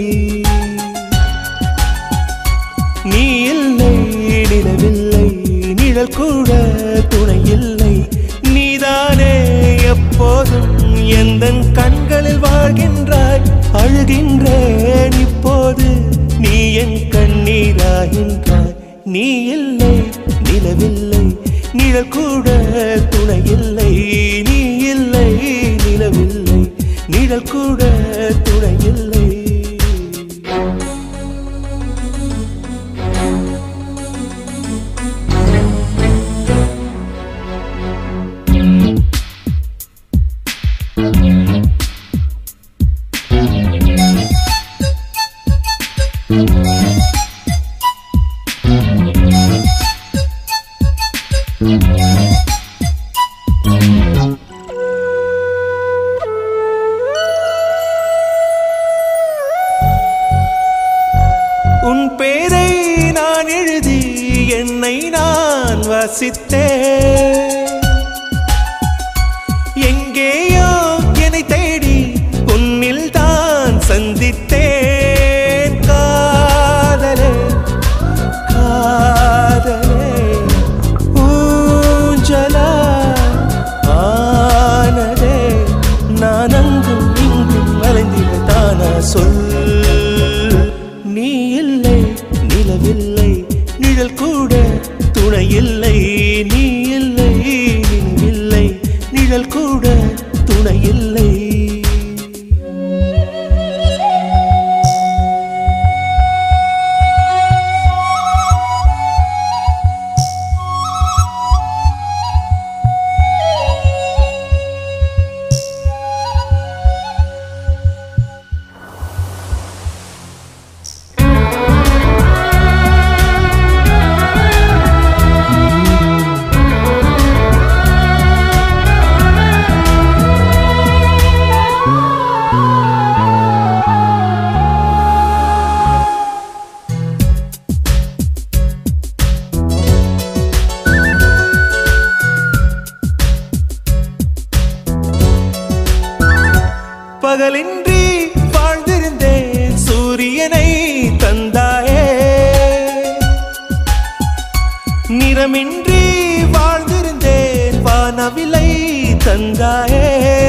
[SPEAKER 8] நீ இல்லை நிலவில்லை நிழல் கூட துணை இல்லை நீதானே எப்போதும் எந்த கண்களில் வாழ்கின்றாய் அழுகின்றேன் இப்போது நீ என் கண்ணீராகின்றாய் நீ இல்லை நிலவில்லை நிழல் கூட துணை இல்லை நீ இல்லை நிலவில்லை நிழல் கூட துணை இல்லை உன் பேரை நான் எழுதி என்னை நான் வசித்தேன் எங்கேயோ என்னை தேடி உன்னில் தான் சந்தித்தேன் காதலே காதலே ஊஞ்சலா ஆனதே நான் அங்கும் இங்கும் அலைந்திட தானா சொல் நீ இல்லை நிலவில்லை நிழல் கூட துணை இல்லை நீ இல்லை நிலவில்லை நிழல் கூட துணை இல்லை பகலின்றி வாழ்ந்திருந்தேன் சூரியனை தந்தாயே நிறமின்றி வாழ்ந்திருந்தேன் வானவிலை தந்தாயே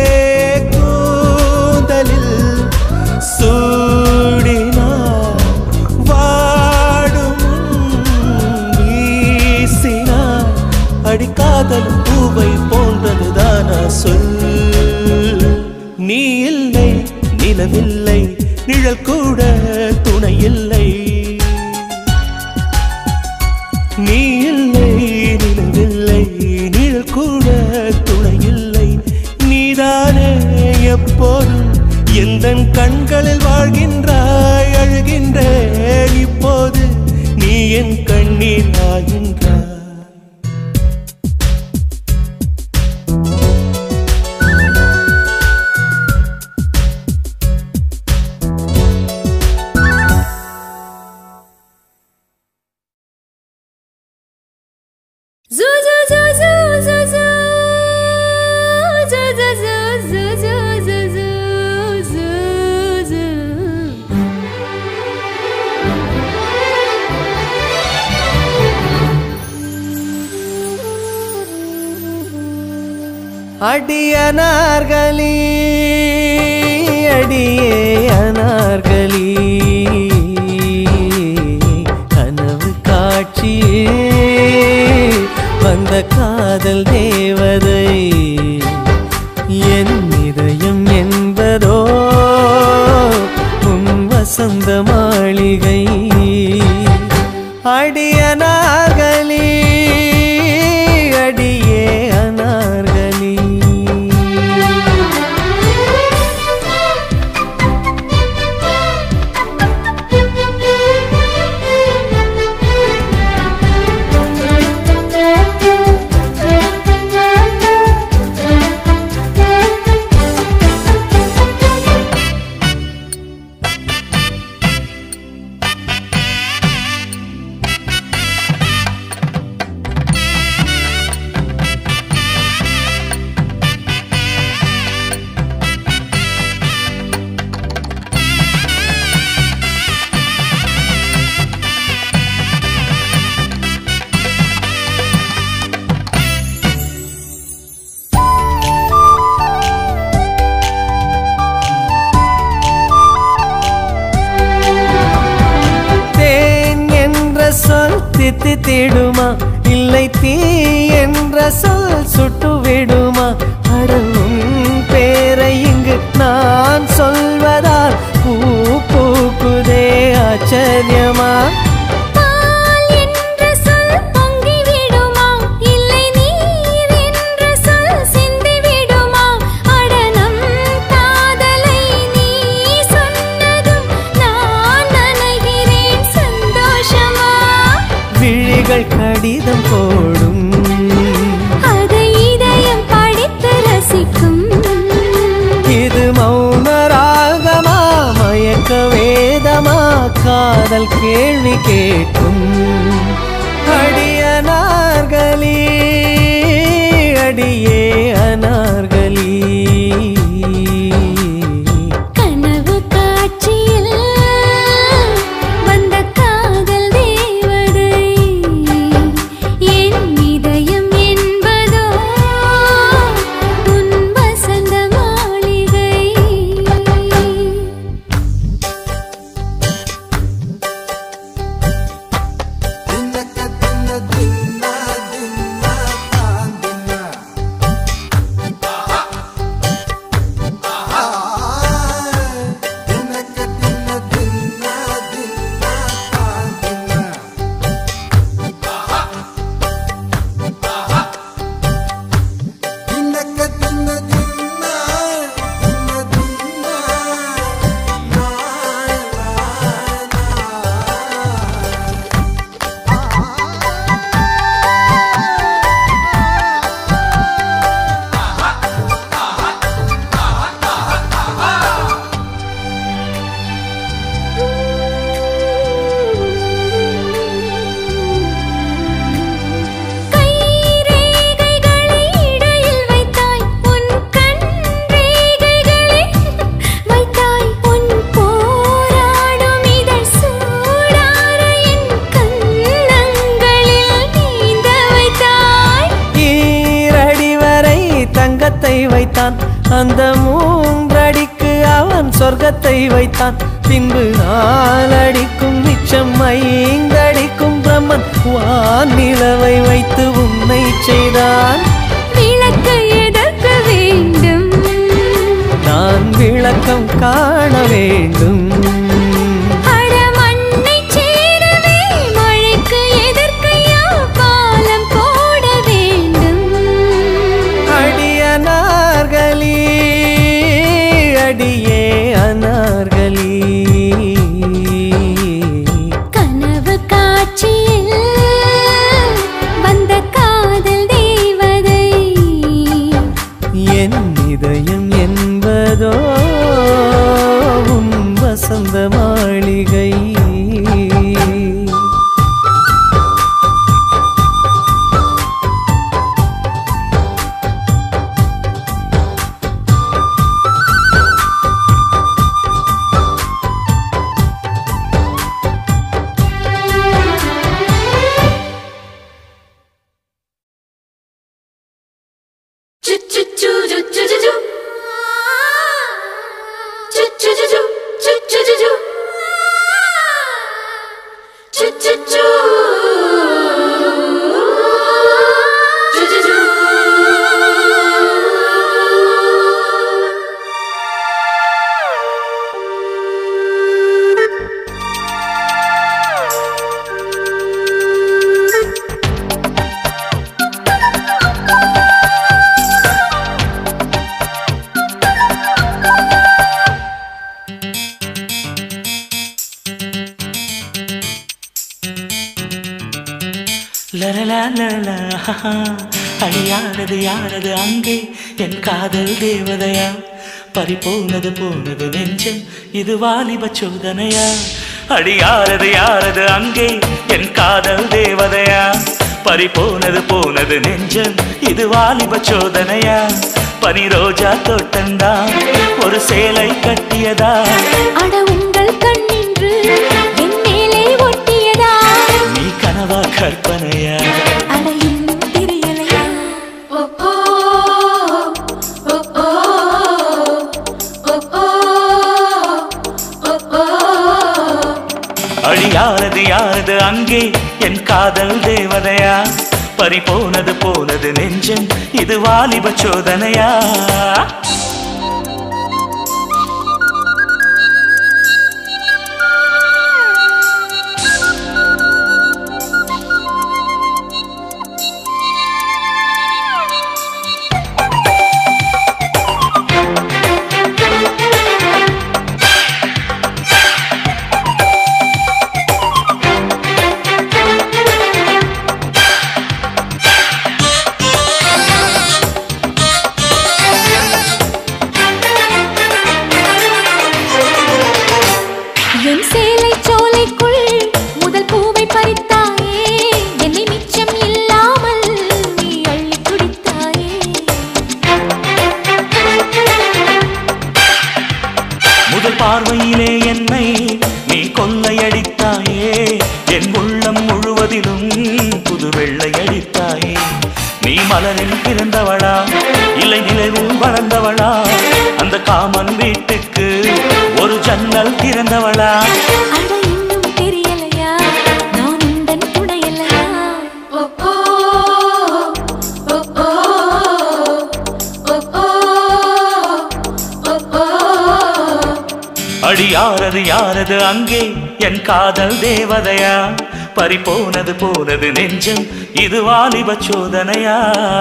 [SPEAKER 8] கூந்தலில் சூடினார் வாடும் வீசினார் அடிக்காதலும் பூவை போன்றதுதானா சொல் நீ இல்லை நிலவில்லை நிழல் கூட துணை இல்லை நீ இல்லை நிலவில்லை நிழல் கூட துணை இல்லை நீதானே எப்போதும் எந்த கண்களில் வாழ்கின்றாய் அழுகின்றேன் இப்போது நீ என் கண்ணீர் ஆகின்றாய்
[SPEAKER 7] Zoo zoo zoo zoo zoo zoo zoo zoo zoo zoo zoo zoo zoo zoo
[SPEAKER 5] அடி அனார்களி அடியே அனார்களி அடியனாகலி அடியே அனார்களி தேன் என்ற சொல் தித்தி தேடுமா இல்லை தீ என்ற சொல் சுட்டு விடுமா அடவும் பேரை இங்கு நான் சொல்வதால் பூ பூக்குதே ஆச்சரியமா
[SPEAKER 7] பால் என்ற சொல் பொங்கி விடுமா இல்லை நீர் என்ற சொல் சிந்தி விடுமா அடனம் காதலை நீ சொன்னதும் நான் நனைகிறேன் சந்தோஷமா
[SPEAKER 5] விழிகள் கடிதம் போடும்
[SPEAKER 7] அதை இதயம் படித்து ரசிக்கும்
[SPEAKER 5] இது மௌன ராகமா மயக்க வேதமா காதல் கேள்வி கேட்கும் அடியனார்களி அடியே அனார்களி
[SPEAKER 7] கனவு காட்சியில் வந்த காதல் தேவதை என் இதயம் என்பதோ உன் வசந்த மாளிகை கைரேகைகளை இடையில் வைத்தாய் உன் கண் ரேகைகளை வைத்தாய் உன் போராடும் இதழ் சூடார என் கண்ணங்களில் நீந்த வைத்தாய்
[SPEAKER 5] ஈரடி வரை தங்கத்தை வைத்தான் அந்த மூன்றடிக்கு அவன் சொர்க்கத்தை வைத்தான் பின்பு நாலடிக்கும் மிச்சம் ஐந்தடிக்கும் பிரம்மன் வானிலவை வைத்து உன்னை செய்தான்
[SPEAKER 7] விளக்கு எதற்கு வேண்டும்
[SPEAKER 5] நான் விளக்கம் காண வேண்டும்
[SPEAKER 7] அட மண்ணைச் சேரவே மழைக்கு எதற்கையா பாலம் போட வேண்டும்
[SPEAKER 5] அடியனார்களி அடியே அனார்களி
[SPEAKER 7] கனவு காட்சியில் வந்த காதல் தேவதை
[SPEAKER 5] என் இதயம் என்பதோ உன் வசந்த மாளிகை
[SPEAKER 3] லலலலலா, அடியானது யாரது அங்கே என் காதல் தேவதையா பறிபோனது போனது நெஞ்சம் இது வாலிப சோதனையா அடியாரது யாரது அங்கே என் காதல் தேவதையா பறிபோனது போனது நெஞ்சம் இது வாலிப சோதனையா பனி ரோஜா தோட்டந்தா ஒரு சேலை கட்டியதா
[SPEAKER 7] அட உங்கள் கண்ணின்று என் மேலே ஒட்டியதா
[SPEAKER 3] நீ கனவா கற்பனையா
[SPEAKER 7] அட இன்னும் தெரியலையா
[SPEAKER 3] அடி யாரது யாரது அங்கே என் காதல் தேவதையா பறி போனது போனது நெஞ்சம் இது வாலிப சோதனையா
[SPEAKER 7] என் சேலை சோலைக்குள் முதல் பூவை பறித்தாயே என்னை மிச்சம் இல்லாமல் நீ அள்ளி குடித்தாயே
[SPEAKER 3] முதல் பார்வையிலே என்னை நீ கொள்ளையடித்தாயே என் உள்ளம் முழுவதிலும் புது வெள்ளை அடித்தாயே நீ மலரில் பிறந்தவளா இல்லை நிலவில் வளர்ந்தவளா அந்த காமன் வீட்டுக்கு ஒரு ஜன்னல் திறந்தவளா
[SPEAKER 7] அட இன்னும் தெரியலையா நான் உந்தன் துணையல்லையா
[SPEAKER 3] அடி யாரது யாரது அங்கே என் காதல் தேவதையா பறி போனது போனது நெஞ்சம் இது வாலிப சோதனையா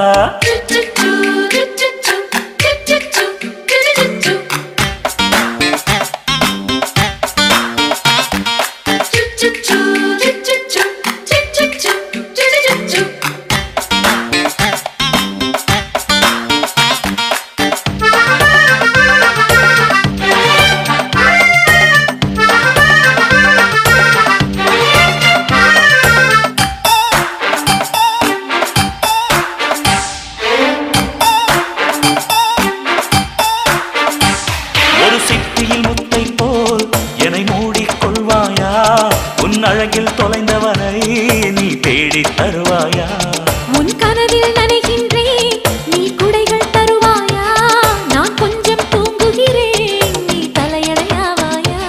[SPEAKER 3] ஒரு சிட்டியில் முத்தை போல் என்னை மூடிக் கொள்வாயா உன் அழகில் தொலைந்தவனை நீ தேடித் தருவாயா
[SPEAKER 7] உன் கனவில் நனைகின்றேன் நீ குடைகள் தருவாயா நான் கொஞ்சம் தூங்குகிறேன் நீ தலையணையாவாயா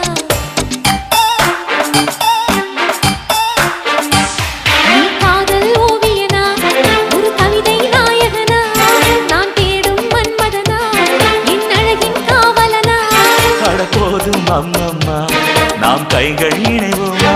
[SPEAKER 7] நீ காதல் ஓவியனா ஒரு கவிதை நாயகனா நான் தேடும் மன்மதனா என் அழகின் காவலனா
[SPEAKER 3] அட போதும் அம்மம்மா நாம் கைகள் இணைவோமா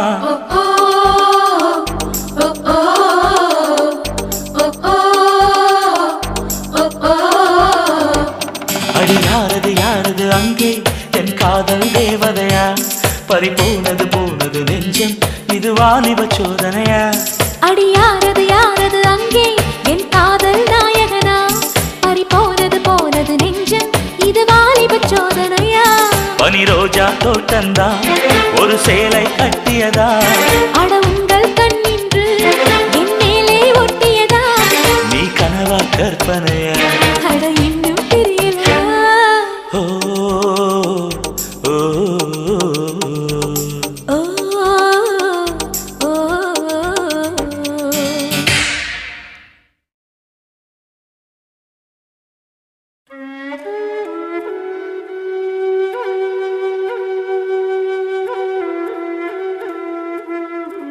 [SPEAKER 3] அடி யாரது யாரது அங்கே என் காதல் தேவதையா பறி போனது போனது நெஞ்சம் இது வாலிப சோதனையா
[SPEAKER 7] அடி யாரது யாரது அங்கே என் காதல் நாயகனா பறி போனது போனது நெஞ்சம் இது வாலிப சோதனையா
[SPEAKER 3] பனி ரோஜா தோட்டந்தா ஒரு சேலை கட்டியதா
[SPEAKER 7] அட உங்கள் கண்ணின்று என் மேலே ஒட்டியதா
[SPEAKER 3] நீ கனவா கற்பனையா
[SPEAKER 7] அட இன்னும் தெரியலையா
[SPEAKER 3] ஓ ஓ, ஓ
[SPEAKER 7] ஓ ஓ, ஓ
[SPEAKER 10] Thank you.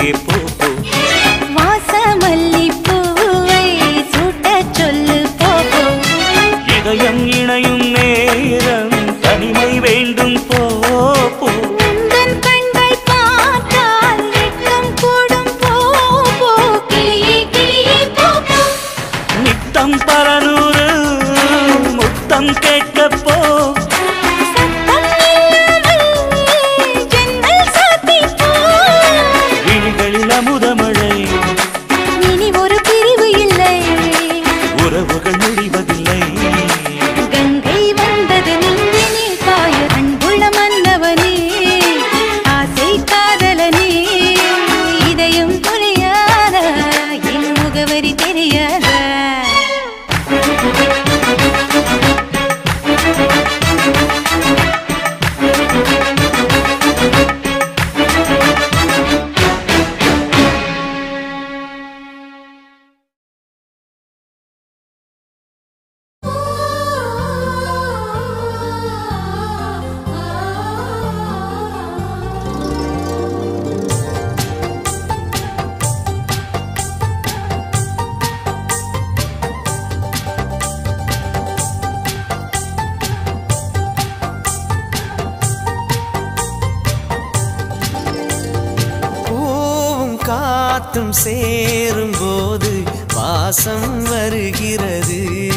[SPEAKER 8] எங்கே போ போ
[SPEAKER 4] வாசமல்லி பூவை சூட்டச் சொல்லு போ போ.
[SPEAKER 8] இதயம் இணையும் நேரம் தனிமை வேண்டும் போ போ
[SPEAKER 4] உந்தன் கண்கள் பார்த்தால் வெட்கம் கூடும் போ போ. கிளியே, கிளியே, போ போ.
[SPEAKER 8] நித்தம் பரநூறு முத்தம் கேட்க போ
[SPEAKER 4] சத்தம் இல்லாமல் ஜன்னல் சாத்திப் போ.
[SPEAKER 8] விழிகளில் அமுதமழை
[SPEAKER 4] இனி ஒரு பிரிவு இல்லை
[SPEAKER 8] உறவுகள் முடிவதில்லை
[SPEAKER 4] கங்கை வந்தது நெஞ்சினில் பாய அன்புள்ள மன்னவனே ஆசை காதலனே இதயம் புரியாதா என் முகவரி தெரியாதா
[SPEAKER 5] பூவும் காத்தும் சேரும் போது வாசம் வருகிறது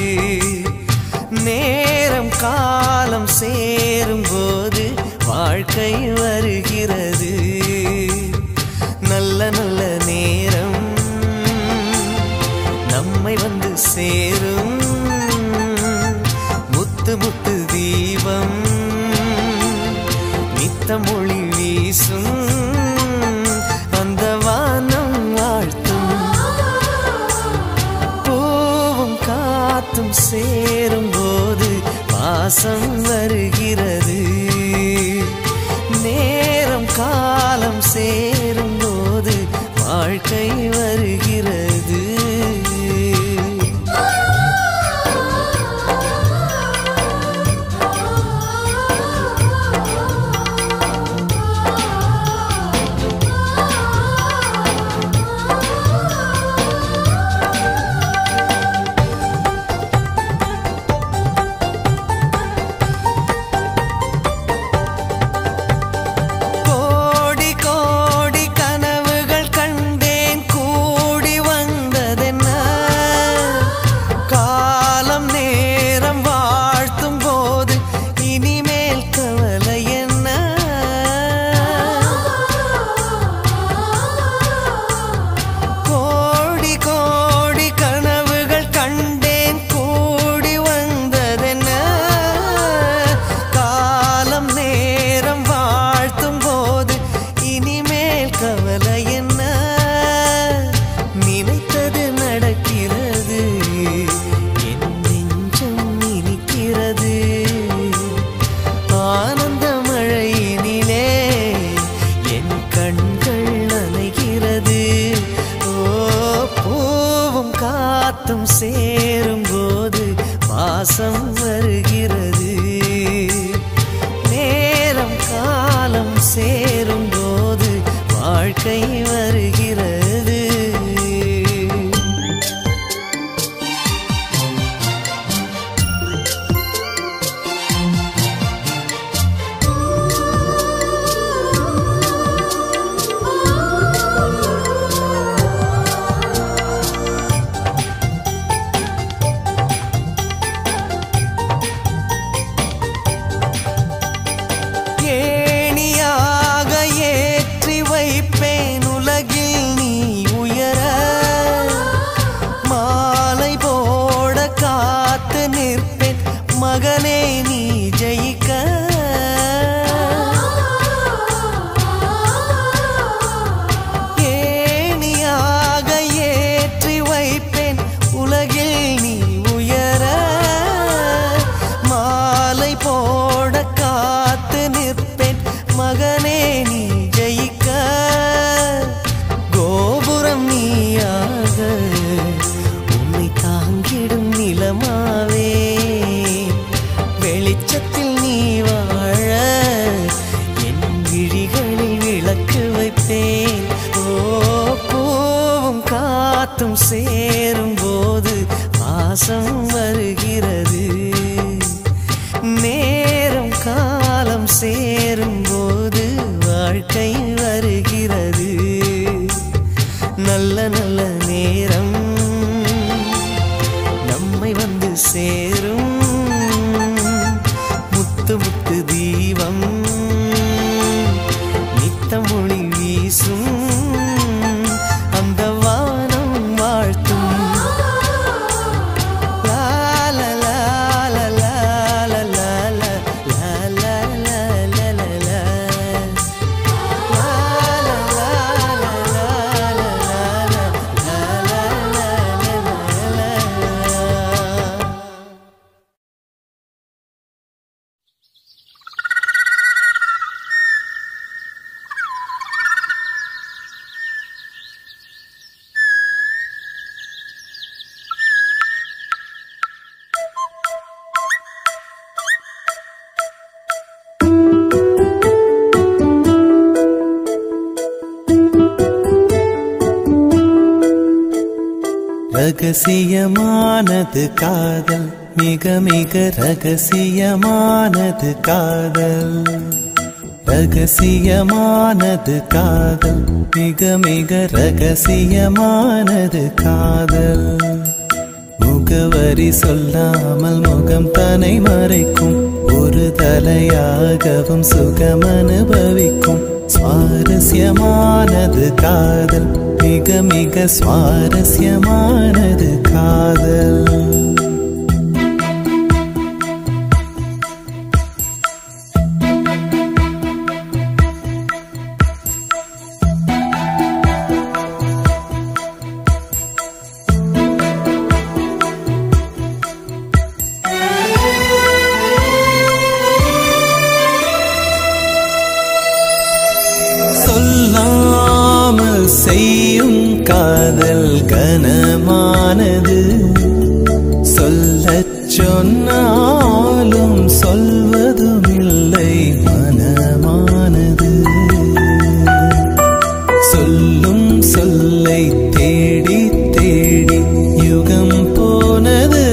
[SPEAKER 5] நேரம் காலம் சேரும் போது வாழ்க்கை வருகிறது நல்ல நல்ல நேரம் நம்மை வந்து சேரும் முத்து முத்து தீபம் நித்தம் ஒளி வீசும் அந்த வானம் வாழ்த்தும் பூவும் காத்தும் சேரும் போது வாசம் வருகிறது நேரம் காலம் சேரும் போது வாழ்க்கை வருகிறது கோடி கோடி கனவுகள் கண்டேன் கூடி வந்ததென்ன காலம் நேரம் வாழ்த்தும் போது இனிமேல் கவலை என்ன கோடி கோடி கனவுகள் கண்டேன் கூடி வந்ததென்ன காலம் நேரம் வாழ்த்தும் போது இனிமேல் கவலை என்ன நினைத்தது நடக்கிறது என் நெஞ்சம் இனிக்கிறது ஆனந்த மழையினிலே என் கண்கள் நனைகிறது ஓ பூவும் காத்தும் சேரும் போது வாசம் வருகிறது நேரம் காலம் சேரும் போது வாழ்க்கை
[SPEAKER 6] ரகசியமானது காதல் மிக மிக ரகசியமானது காதல் ரகசியமானது காதல் மிக மிக ரகசியமானது காதல் முகவரி சொல்லாமல் முகம் தனை மறைக்கும் ஒரு தலையாகவும் சுகம் அனுபவிக்கும் சுவாரஸ்யமானது காதல் மிக மிக சுவாரஸ்யமானது காதல் சொல்லாமல் செய்யும் காதல் கனமானது சொல்லச் சொன்னாலும் சொல்வதும் இல்லை மனமானது சொல்லும் சொல்லை தேடி தேடி யுகம் போனது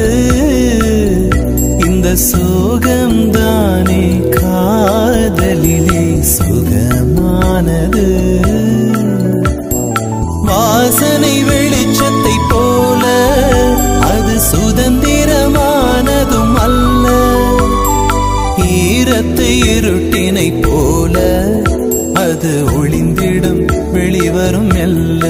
[SPEAKER 6] இந்த சோகம்தானே காதலிலே சுகமானது வாசனை வெளிச்சத்தை போல அது சுதந்திரமானதும் அல்ல ஈரத்து இருட்டினை போல அது ஒளிந்திடும் வெளிவரும் மெல்ல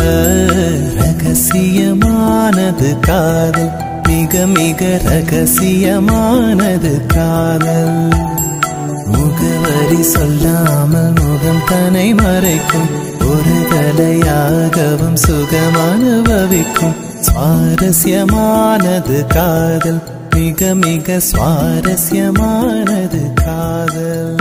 [SPEAKER 6] ரகசியமானது காதல் மிக மிக ரகசியமானது காதல் முகவரி சொல்லாமல் முகம் தனை மறைக்கும் ஒரு தலையாகவும் சுகம் அனுபவிக்கும் சுவாரஸ்யமானது காதல் மிக மிக சுவாரஸ்யமானது காதல்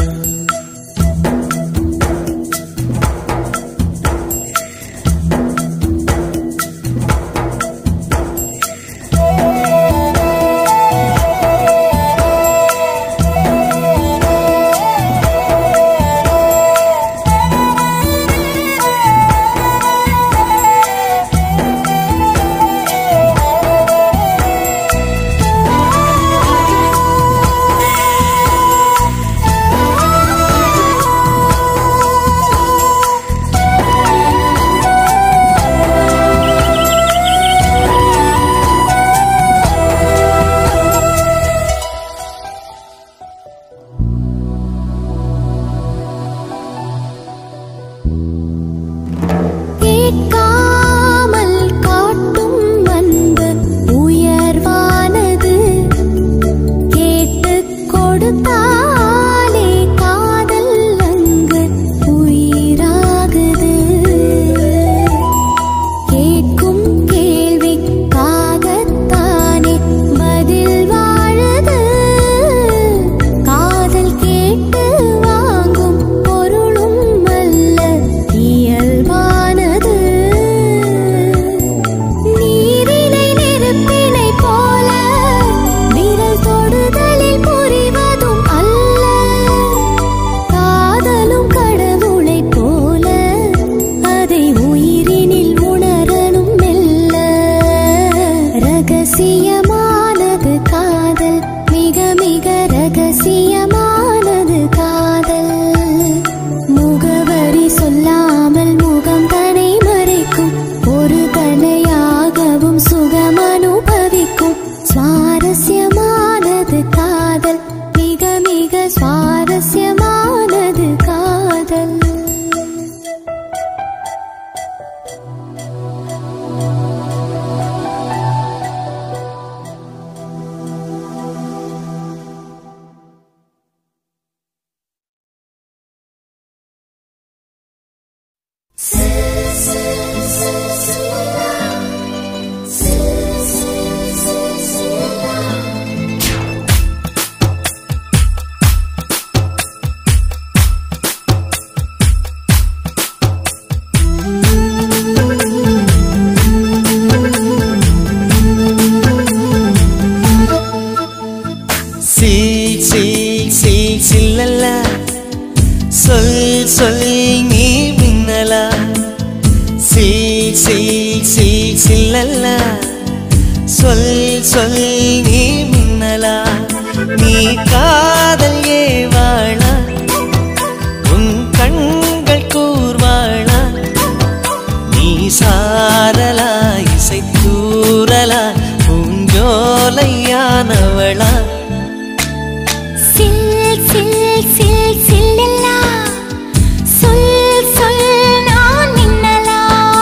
[SPEAKER 7] ஆ
[SPEAKER 10] சில் சில் சில் சில்லல்ல சொல் சொல் நீ மின்னலா நீ காதல் ஏவாளா உன் கண்கள் கூர்வாளா நீ சாரலா இசை தூரலா பூஞ்சோலையானவளா
[SPEAKER 4] சில் சில் சில் சில்லெல்லா சொல் சொல் நான் மின்னலா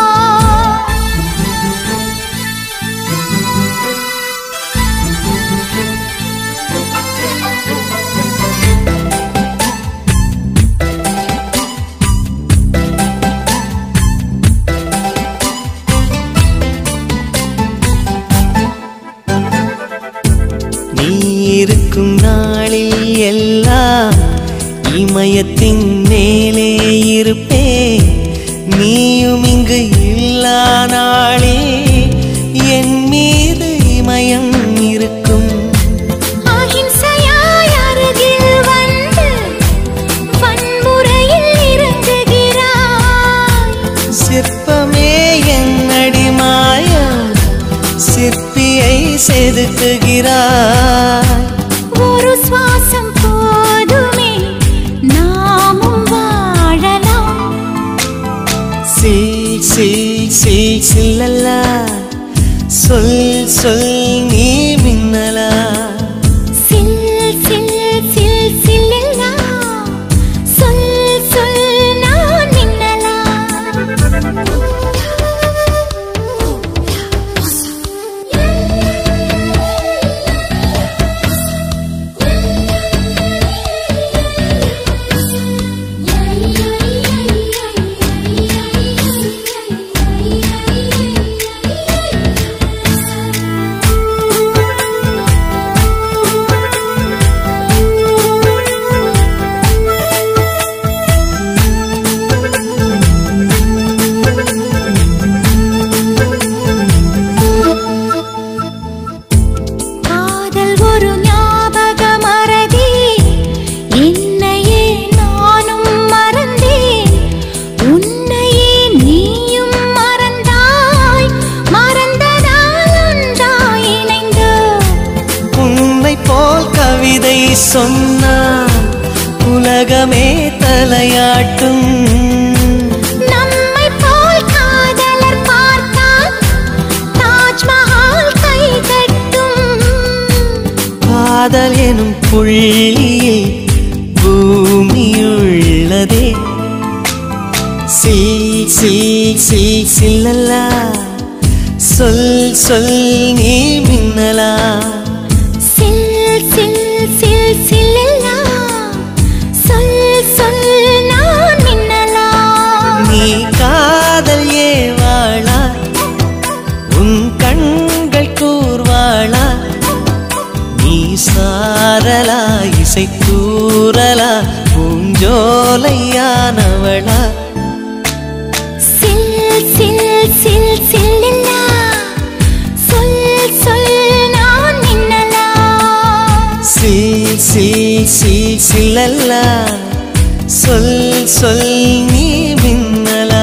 [SPEAKER 10] நீ இருக்கும் நாளில் எல்லாம் இமயத்தின் மேலே இருப்பேன் நீயும் இங்கு இல்லா நாளே என் மீது இமயம் இருக்கும்
[SPEAKER 4] அகிம்சையாய் அருகில் வந்து வன்முறையில் இறங்குகிறாய்
[SPEAKER 10] சிற்பமே என்னடி மாயம் சிற்பியை செதுக்குகிறாய்
[SPEAKER 4] ஒரு சுவாசம் போதுமே நாமும் வாழலாம்
[SPEAKER 10] சில் சில் சில் சில்லல்லா சொல் சொல் நீ மின்னலா
[SPEAKER 4] சில் சில் சில் சில்லெல்லா சொல் சொல் நான் மின்னலா காதல் ஒரு ஞாபக மறதி என்னையே நானும் மறந்தேன் உன்னையே நீயும் மறந்தாய் மறந்ததால் ஒன்றாய் இணைந்தோம்
[SPEAKER 10] உன்னை போல் கவிதை சொன்னால் உலகமே தலையாட்டும்
[SPEAKER 4] நம்மை போல் காதலர் பார்த்தால் தாஜ்மஹால் கை கட்டும்
[SPEAKER 10] காதல் எனும் புள்ளியில் பூமியுள்ளதே சில் சில் சில் சில்லல்லா சொல் சொல் நீ மின்னலா
[SPEAKER 4] சில் சில் சில் சில்லெல்லா சொல் சொல் நான் மின்னலா
[SPEAKER 10] நீ காதல் ஏவாளா உன் கண்கள் கூர்வாளா நீ சாரலா இசை கூறலா பூஞ்சோலையானவளா
[SPEAKER 4] சில் சில் சில் சில்லெல்லா சொல் சொல் நான் மின்னலா
[SPEAKER 10] சில் சில் சில் சில்லல்லா சொல் சொல் நீ மின்னலா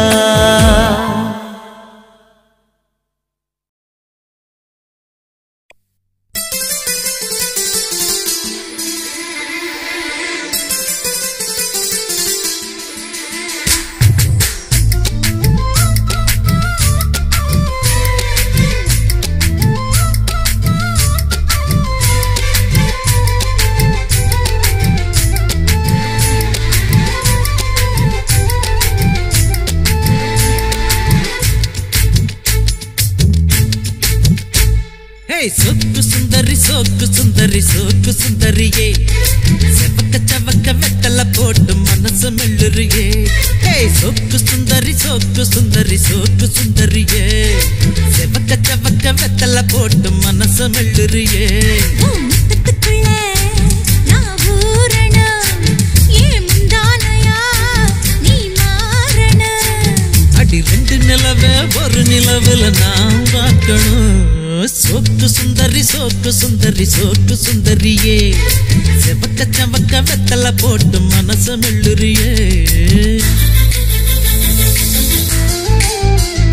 [SPEAKER 9] ஹே சொக்கு சுந்தரி சோக்கு சுந்தரி சோக்கு சுந்தரியே செவக்க சவக்க வெத்தல போட்டு மனசு மெல்லுறியே ஹே சொக்கு சுந்தரி சோக்கு சுந்தரி சோக்கு சுந்தரியே செவக்க சவக்க வெத்தல போட்டு மனசு மெல்லுறியே
[SPEAKER 4] உன் முத்தத்துக்குள்ள நான் ஊறணும் ஏன் முந்தானையா நீ மாறணும்
[SPEAKER 9] அடி ரெண்டு நிலவே ஒரு நிலவுல நான் பார்க்கணும் சோக்கு சுந்தரி சோக்கு சுந்தரி சோக்கு சுந்தரியே செவக்க செவக்க வெத்தல போட்டு மனச மெல்லுறியே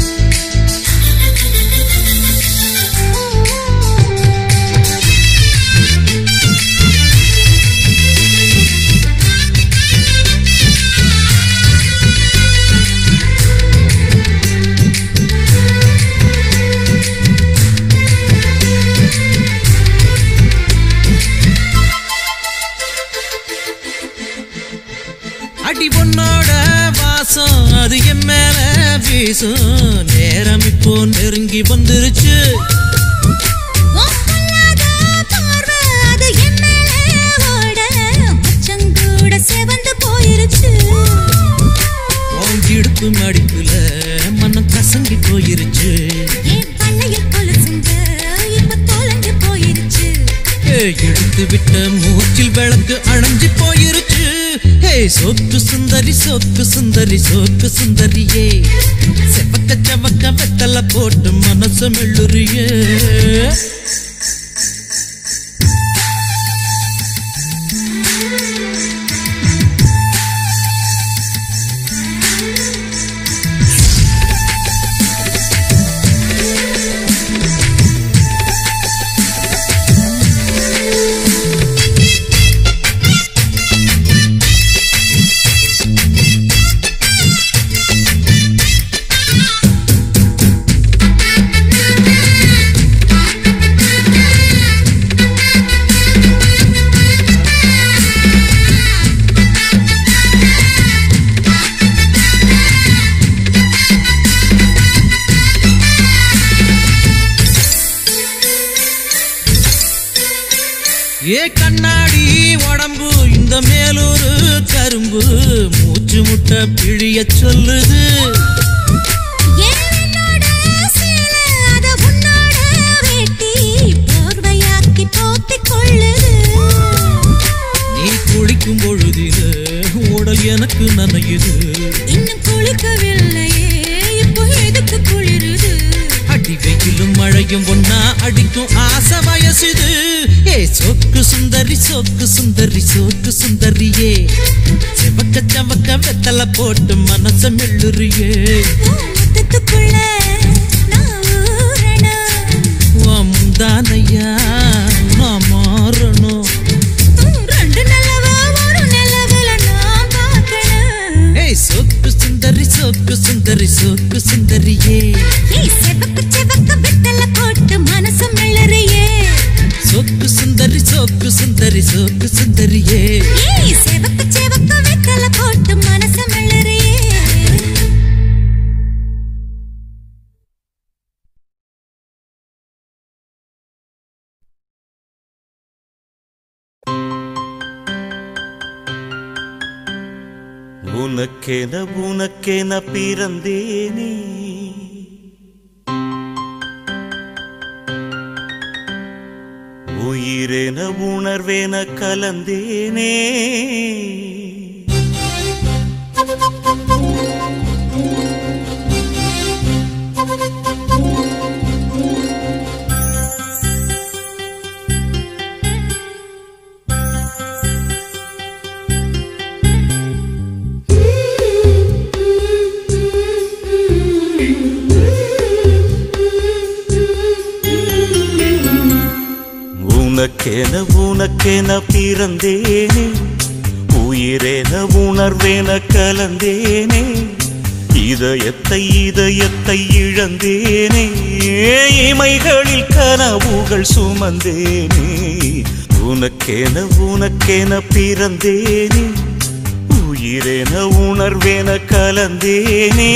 [SPEAKER 9] வீசும் நேரம் இப்போ நெருங்கி வந்துருச்சு
[SPEAKER 7] உன் பொல்லாத பார்வை அது என் மேலே ஓட, மச்சங்கூட செவந்து போயிருச்சு
[SPEAKER 9] உன் இடுப்பு மடிப்புல மனம் கசங்கி போயிருச்சு
[SPEAKER 7] என் பல்லையில் கொலுசுங்க இப்ப தொலைஞ்சு போயிருச்சு
[SPEAKER 9] ஏய், எடுத்து விட்ட மூச்சில் விளக்கு அணைஞ்சு போயிருச்சு ஹே சோக்கு சுந்தரி சோக்கு சுந்தரி சோக்கு சுந்தரியே செவக்க செவக்க வெத்தல போட்டு மனசு மெல்லுறியே ஏ கண்ணாடி உடம்பு இந்த மேலூரு கரும்பு மூச்சு முட்டை பிழிய சொல்லுது
[SPEAKER 7] ஏன் என்னோட சேலை, அத உன்னோட வேட்டி, போர்வையாக்கி போத்திக் கொள்ளுது.
[SPEAKER 9] நீ குளிக்கும் பொழுதில உடல் எனக்கு நனையுது
[SPEAKER 7] இன்னும் குளிக்கவில்லையே, இப்போ எதுக்கு குளிருது?
[SPEAKER 9] அடி வெயிலும் மழையும் ஒன்னா அடிக்கும் ஆசை வயசுது ஏ சோக்கு சுந்தரி சோக்கு சுந்தரி சோக்கு சுந்தரியே செவக்க செவக்க வெத்தல போட்டு மனச மெல்லுறியே
[SPEAKER 7] உன் முத்தத்துக்குள்ள நான் ஊறணும்.
[SPEAKER 9] உன் முந்தானையா நான் மாறணும்
[SPEAKER 7] உன் ரெண்டு நிலவை ஒரு நிலவுல நான் பார்க்கணும்.
[SPEAKER 9] ஏய் சோக்கு சுந்தரி சோக்கு சுந்தரி சோக்கு சுந்தரியே
[SPEAKER 7] ஏய், செவக்கு செவக்கு வெத்தலை போட்டு மனசு மெல்லறியே
[SPEAKER 9] சோக்கு சுந்தரி சோக்கு சுந்தரி சோக்கு சுந்தரியே
[SPEAKER 7] ஏய், செவக்கு செவக்கு வெத்தலை போட்டு மனசு மெல்லறியே
[SPEAKER 8] உனக்கென உனக்கென பிறந்தேனே உயிரென உணர்வேன கலந்தேனே உனக்கென உனக்கென பிறந்தேனே உயிரென உணர்வேன கலந்தேனே இதயத்தை இதயத்தை இழந்தேனே இமைகளில் கனவுகள் சுமந்தேனே உனக்கென உனக்கென பிறந்தேனே உயிரென உணர்வேன கலந்தேனே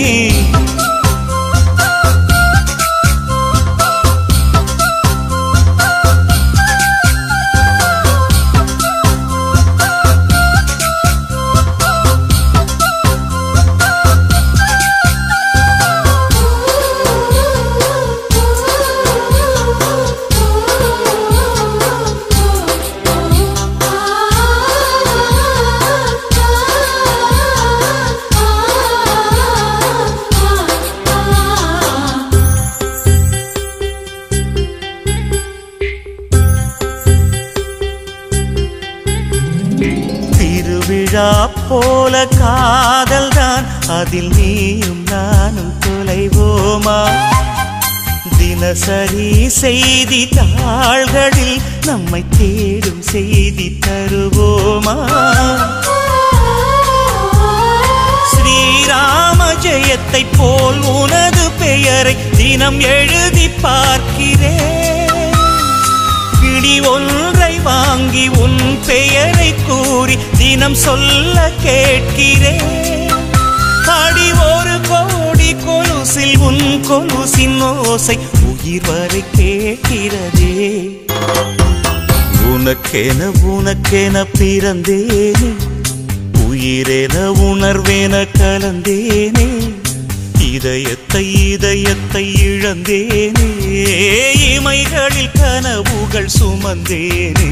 [SPEAKER 8] திருவிழா போல காதல் தான் அதில் நீயும் நானும் தொலைவோமா தினசரி செய்தி தாள்களில் நம்மை தேடும் செய்தி தருவோமா ஸ்ரீராம ஜெயத்தை போல் உனது பெயரை தினம் எழுதி பார்க்கிறேன் கிளி ஒன்றை வாங்கி உன் பெயரை கூறி தினம் சொல்ல கேட்கிறேன் அடி ஒரு கோடி கொலுசின் ஓசை உயிர் வரை கேட்கிறதே உனக்கென உனக்கென பிறந்தேனே உயிரென உணர்வேன கலந்தேனே இதயத்தை இதயத்தை இழந்தேனே இமைகளில் கனவுகள் சுமந்தேனே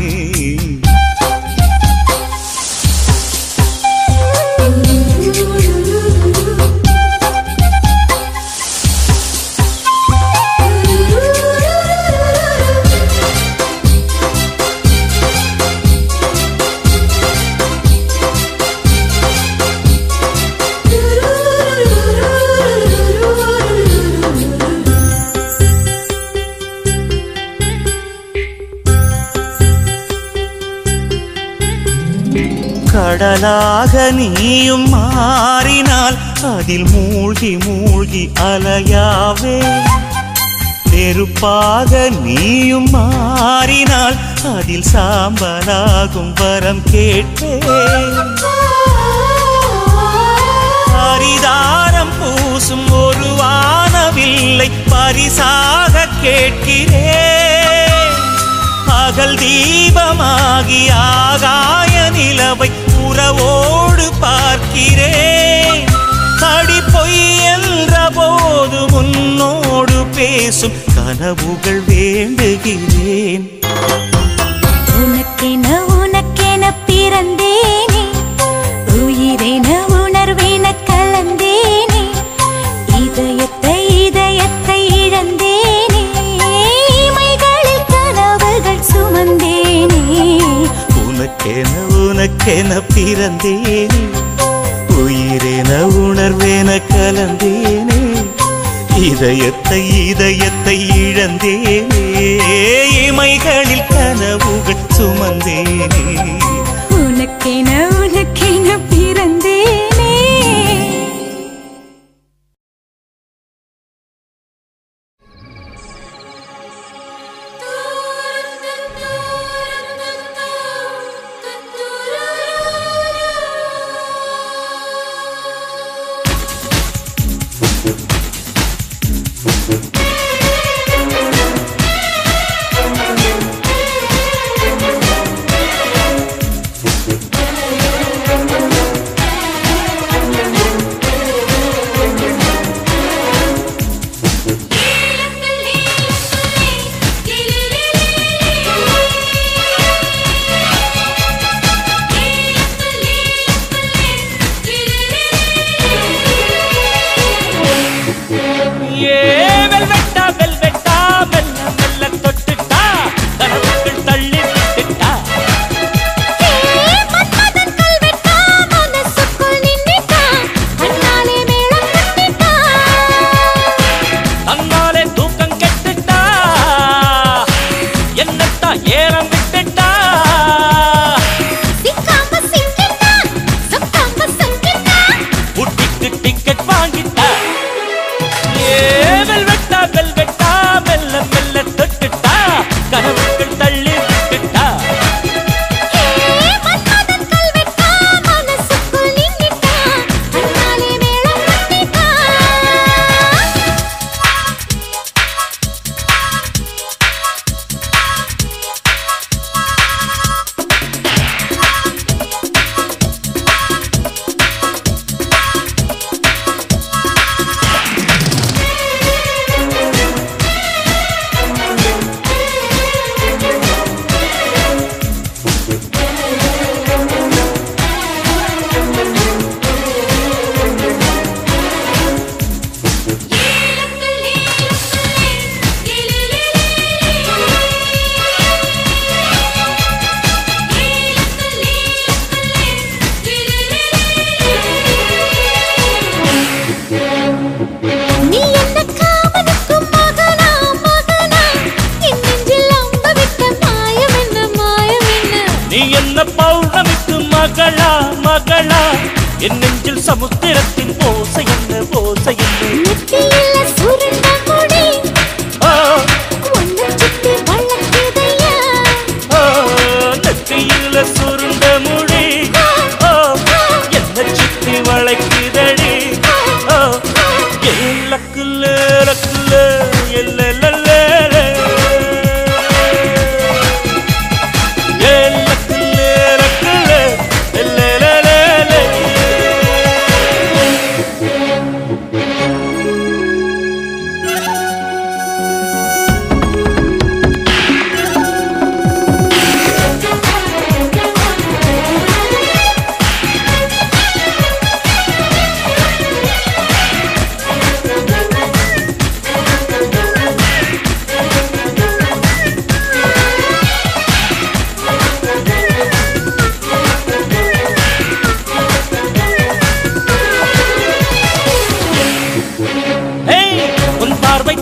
[SPEAKER 8] கடலாக நீயும் மாறினால் அதில் மூழ்கி மூழ்கி அலையாவே நெருப்பாக நீயும் மாறினால் அதில் சாம்பலாகும் வரம் கேட்பேன் பரிதாரம் பூசும் ஒரு வானவில்லை பரிசாக கேட்கிறேன் பகல் தீபமாகி ஆகாய நிலவை உறவோடு பார்க்கிறேன் அடி பொய் என்ற போது முன்னோடு பேசும் கனவுகள் வேண்டுகிறேன்
[SPEAKER 4] உனக்கென உனக்கென பிறந்தேனே உயிரென உணர்வேன கலந்தேனே இதயத்தை இதயத்தை இழந்தேனே இமைகளில் கனவுகள் சுமந்தேனே
[SPEAKER 8] உனக்கென உனக்கென பிறந்தேனே உயிரென உணர்வேன கலந்தேனே இதயத்தை இதயத்தை இழந்தேனே இமைகளில் கனவுகள் சுமந்தேனே
[SPEAKER 4] உனக்கென உனக்கென பிறந்தேனே
[SPEAKER 3] ஏ வெல்வெட்டா வெல்வெட்டா மெல்ல மெல்ல தொட்டுட்டா கனவுகள் தள்ளி விட்டுட்டா
[SPEAKER 7] மன்மதன் கல்வெட்டா மனசுக்குள் நின்னுட்டா அண்ணாலே மேளம் கட்டிட்டா
[SPEAKER 3] தன்னாலே தூக்கம் கெட்டுட்டா என்னத்தா ஏறம் விட்டுட்டா
[SPEAKER 7] சிக்காம சிக்கிட்டா சொக்காம சொக்கிட்டா
[SPEAKER 3] புட்டிக்கு டிக்கெட் வாங்கிட்டா ஏ வெல்வெட்டா வெல்வெட்டா மெல்ல மெல்ல தொட்டுட்டா கனவுகள் தள்ளி விட்டுட்டா
[SPEAKER 7] மன்மதன் கல்வெட்டா மனசுக்குள் நின்னுட்டா அண்ணாலே மேளம் கட்டிட்டா
[SPEAKER 3] ஏ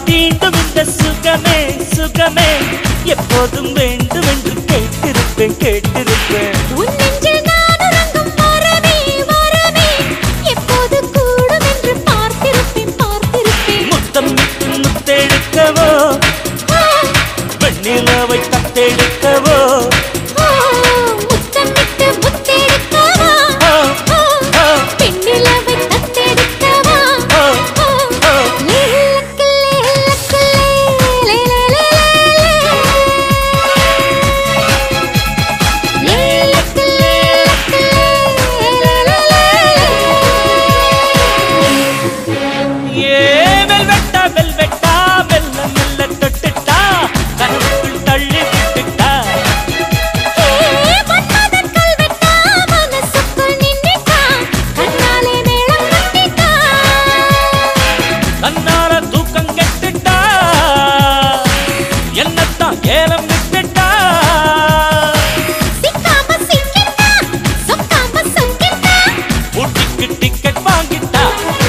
[SPEAKER 3] தீண்டும் இந்த சுகமே சுகமே எப்போதும் வேண்டும் என்று கேட்டிருப்பேன் கேட்டிருப்பேன்
[SPEAKER 7] உன் நெஞ்சில் நான் உறங்கும் வரமே வரமே எப்போது கூடும் என்று பார்த்திருப்பேன் பார்த்திருப்பேன்
[SPEAKER 3] முத்தம் விட்டு முத்தெடுக்கவோ
[SPEAKER 7] ஆ,
[SPEAKER 3] வெண்ணிலவை தத்தெடுக்கவோ
[SPEAKER 7] ஆ, முத்தமிட்டு முத்தெடுக்கவா
[SPEAKER 3] ஆ,
[SPEAKER 7] ஆ,
[SPEAKER 3] ஆ,
[SPEAKER 7] பெண்ணிலவை தத்தெடுக்கவா
[SPEAKER 3] ஆ,
[SPEAKER 7] ஆ,
[SPEAKER 3] ஆ.
[SPEAKER 7] லேலக்கு, லேலக்கு, லே, லே, லே, லே, லே. லேலக்கு, லேலக்கு, லே, லே, லே, லே.
[SPEAKER 3] ஏ வெல்வெட்டா வெல்வெட்டா மெல்ல மெல்ல தொட்டுட்டா கனவுக்குள் தள்ளி விட்டுட்டா
[SPEAKER 7] ஏ, மன்மதன் கல்வெட்டா, மனசுக்குள் நின்னுட்டா, கண்ணாலே மேளம் கட்டிட்டா.
[SPEAKER 3] தன்னால தூக்கம் கெட்டுட்டா என்னத்தான் ஏலம் விட்டுட்டா
[SPEAKER 7] சிக்காம சிக்கிட்டா, சொக்காம சொக்கிட்டா.
[SPEAKER 3] ஊட்டிக்கு டிக்கெட் வாங்கிட்டா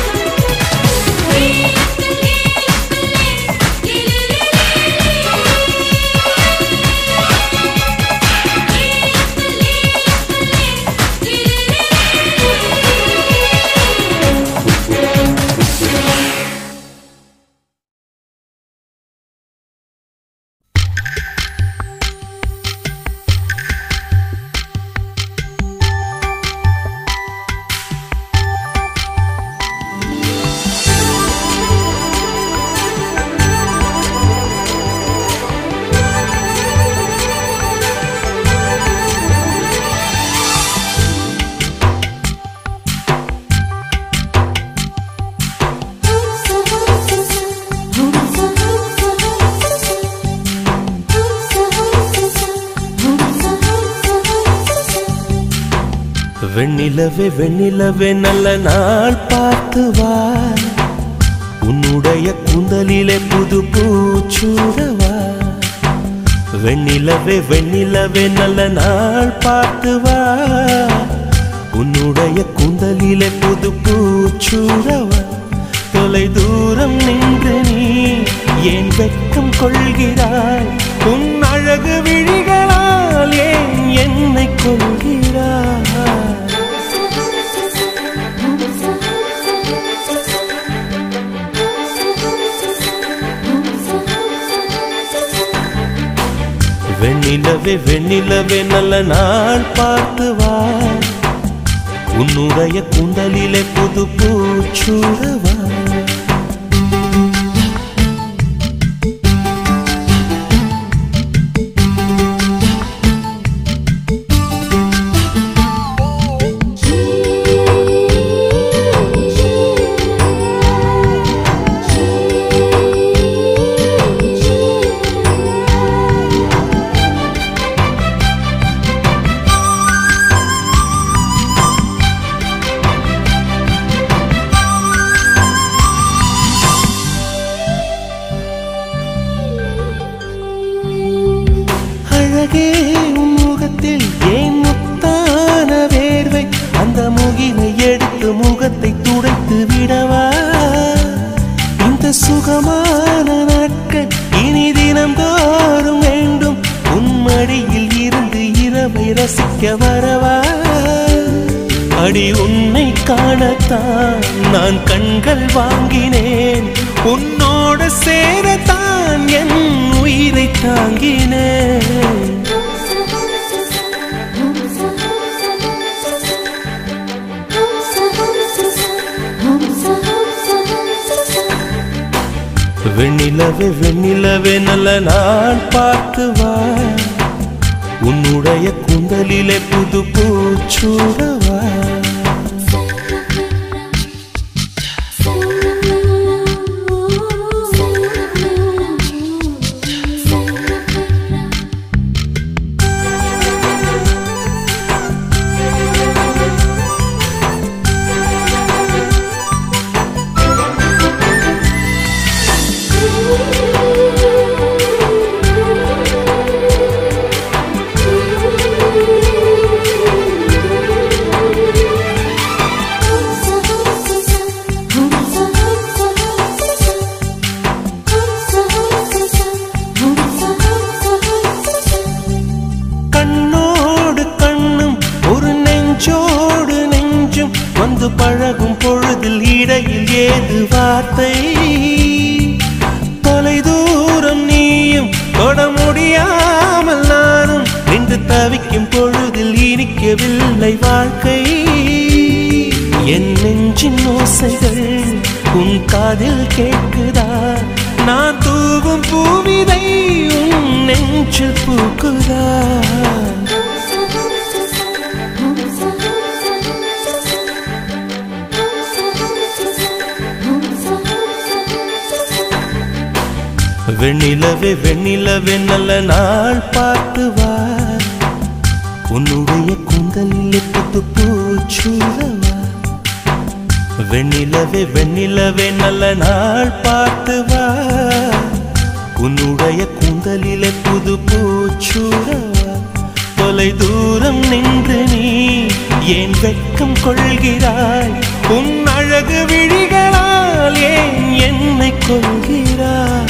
[SPEAKER 8] வெண்ணிலவே வெண்ணிலவே நல்ல நாள் பார்த்து வா உன்னுடைய கூந்தலிலே புது பூச்சூடவா வெண்ணிலவே வெண்ணிலவே நல்ல நாள் பார்த்து வா உன்னுடைய கூந்தலிலே புது பூச்சூடவா தொலை தூரம் நின்று நீ ஏன் வெட்கம் கொள்கிறாய் உன் அழகு விழிகளால் ஏன் என்னை கொள்கிறாய் வெண்ணிலவே வெண்ணிலவே நல்ல நாள் பார்த்து வா உன்னுடைய கூந்தலிலே புது பூச்சூடவா அழகே உன் முகத்தில் ஏன் முத்தான வேர்வை அந்த முகிலை எடுத்து முகத்தை துடைத்து விடவா இந்த சுகமான நாட்கள் இனி தினம்தோறும் வேண்டும் உன் மடியில் இருந்து இரவை ரசிக்க வரவா அடி உன்னை காணத்தான் நான் கண்கள் வாங்கினேன் உன்னோட சேரத்தான் என் உயிரை தாங்கினேன் வெண்ணிலவே வெண்ணிலவே நல்ல நாள் பார்த்து வா உன்னுடைய குந்தலிலே புது பூச்சூடவா
[SPEAKER 7] Thank you.
[SPEAKER 8] பழகும் பொழுதில் இடையில் ஏது வார்த்தை தொலை தூரம் நீயும் தொட முடியாமல் நானும் நின்று தவிக்கும் பொழுதில் இனிக்கவில்லை வாழ்க்கை என் நெஞ்சின் ஓசைகள் உன் காதில் கேட்குதா நான் தூவும் பூவிதை உன் நெஞ்சில் பூக்குதா வெண்ணிலவே வெண்ணிலவே நல்ல நாள் பார்த்து வா உன்னுடைய குந்தலில் புத்து பூச்சூடவா வெண்ணிலவே வெண்ணிலவே நல்ல நாள் பார்த்து வா உன்னுடைய குந்தலிலே புது பூச்சூடவா தொலை தூரம் நின்று நீ ஏன் வெட்கம் கொள்கிறாய் உன் அழகு விழிகளால் ஏன் என்னை கொள்கிறாய்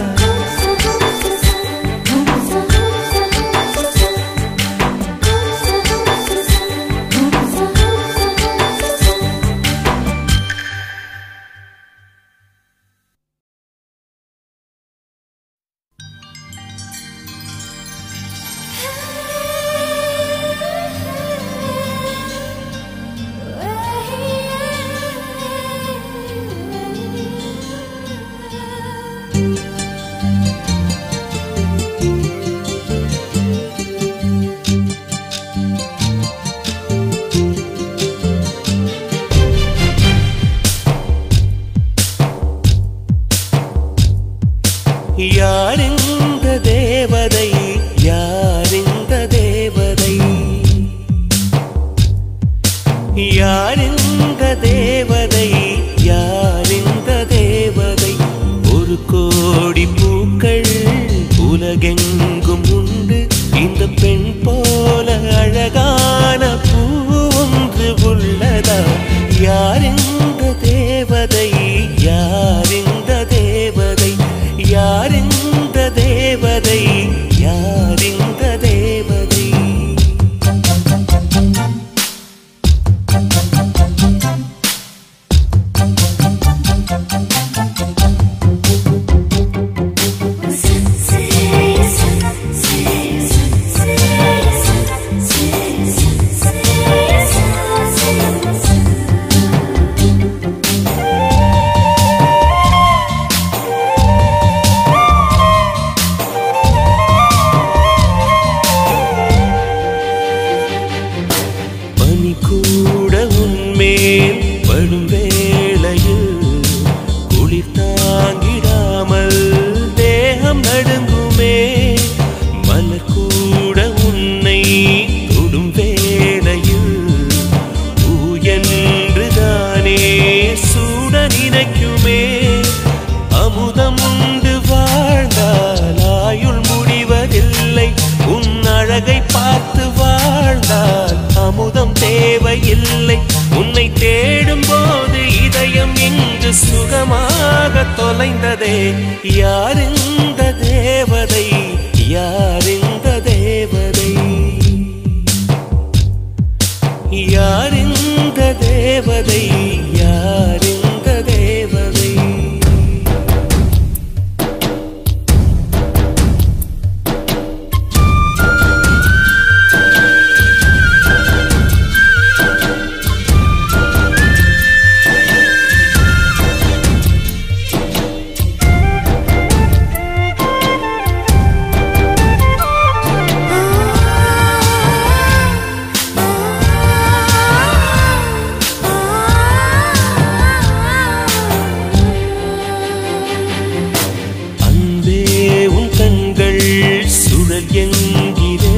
[SPEAKER 8] யாரிந்த தேவதை யாரிந்த தேவதை யாரிந்த தேவதை யாரிந்த தேவதை ஒரு கோடி பூக்கள் உலகெங்கும் உண்டு இந்த பெண் போல அழகான பூ ஒன்று உள்ளதா யாரிந்த தேவதை யாரிந்த தேவதை யாரிந்த தேவதை யாரிந்த தேவதை பனி கூட உன்மேல் படும் வேளையில் குளிர் தாங்கிடாமல் தேகம் நடுங்குமே மலர் கூட உன்னை தொடும் வேளையில் பூ என்றுதானே சூட நினைக்குமே அமுதம் உண்டு வாழ்ந்தால் ஆயுள் முடிவதில்லை உன் அழகை பார்த்து வாழ்ந்தால் அமுதம் தேவையில்லை உன்னை தேடும் போது இதயம் இங்கு சுகமாக தொலைந்ததே யாரிந்த தேவதை யாரிந்த தேவதை யாரிந்த தேவதை யாரிந்த தேவதை அன்பே உன் கண்கள் சுழல் என்கிறே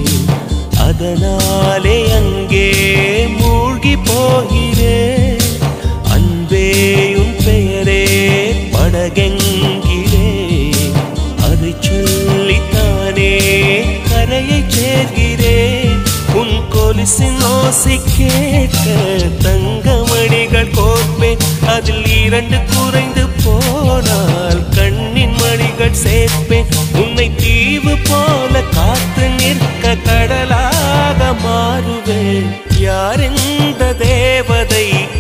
[SPEAKER 8] அதனாலே அங்கே மூழ்கி போகிறே அன்பே உன் பெயரே படகென்கிறே அதை சொல்லித்தானே கரையை சேர்கிறேன் உன் கொலுசின் ஓசை கேட்க தங்கமணிகள் கோர்ப்பேன் அதில் இரண்டு குறைந்து போனால் கண்ணின் மணிகள் சேர்ப்பேன் உன்னை தீவு போல காத்து நிற்க கடலாக மாறுவேன் யார் இந்த தேவதை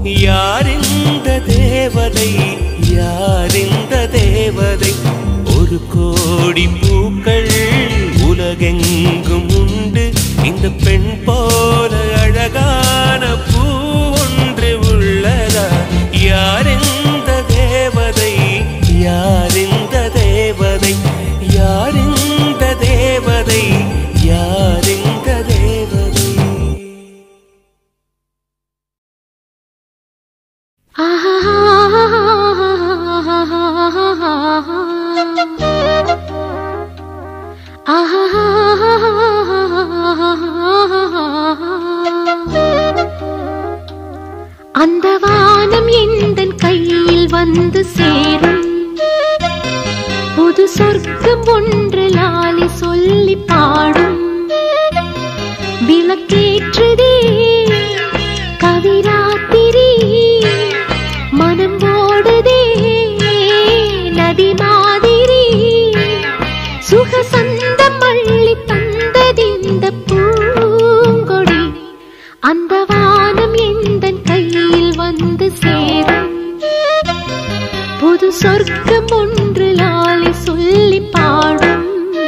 [SPEAKER 8] யார் இந்த தேவதை யார் இந்த தேவதை ஒரு கோடி பூக்கள் உலகெங்கும் உண்டு இந்த பெண் போல அழகான பூ ஒன்று உள்ளதா யார் இந்த தேவதை யார் இந்த தேவதை யார் இந்த தேவதை யார் இந்த தேவதை
[SPEAKER 7] அந்த வானம் எந்தன் கையில் வந்து சேரும் புது சொர்க்கம் ஒன்று லாலி சொல்லி பாடும் விளக்கேற்றுதே கவிராத்திரி மனம் ஓடுதே நதி மாதிரி சுகசந்தம் அள்ளி தந்ததிந்த பூங்கொடி அந்த வானம் எந்தன் கையில் வந்து சேரும் புது சொர்க்கம் ஒன்று லாலி சொல்லி பாடும்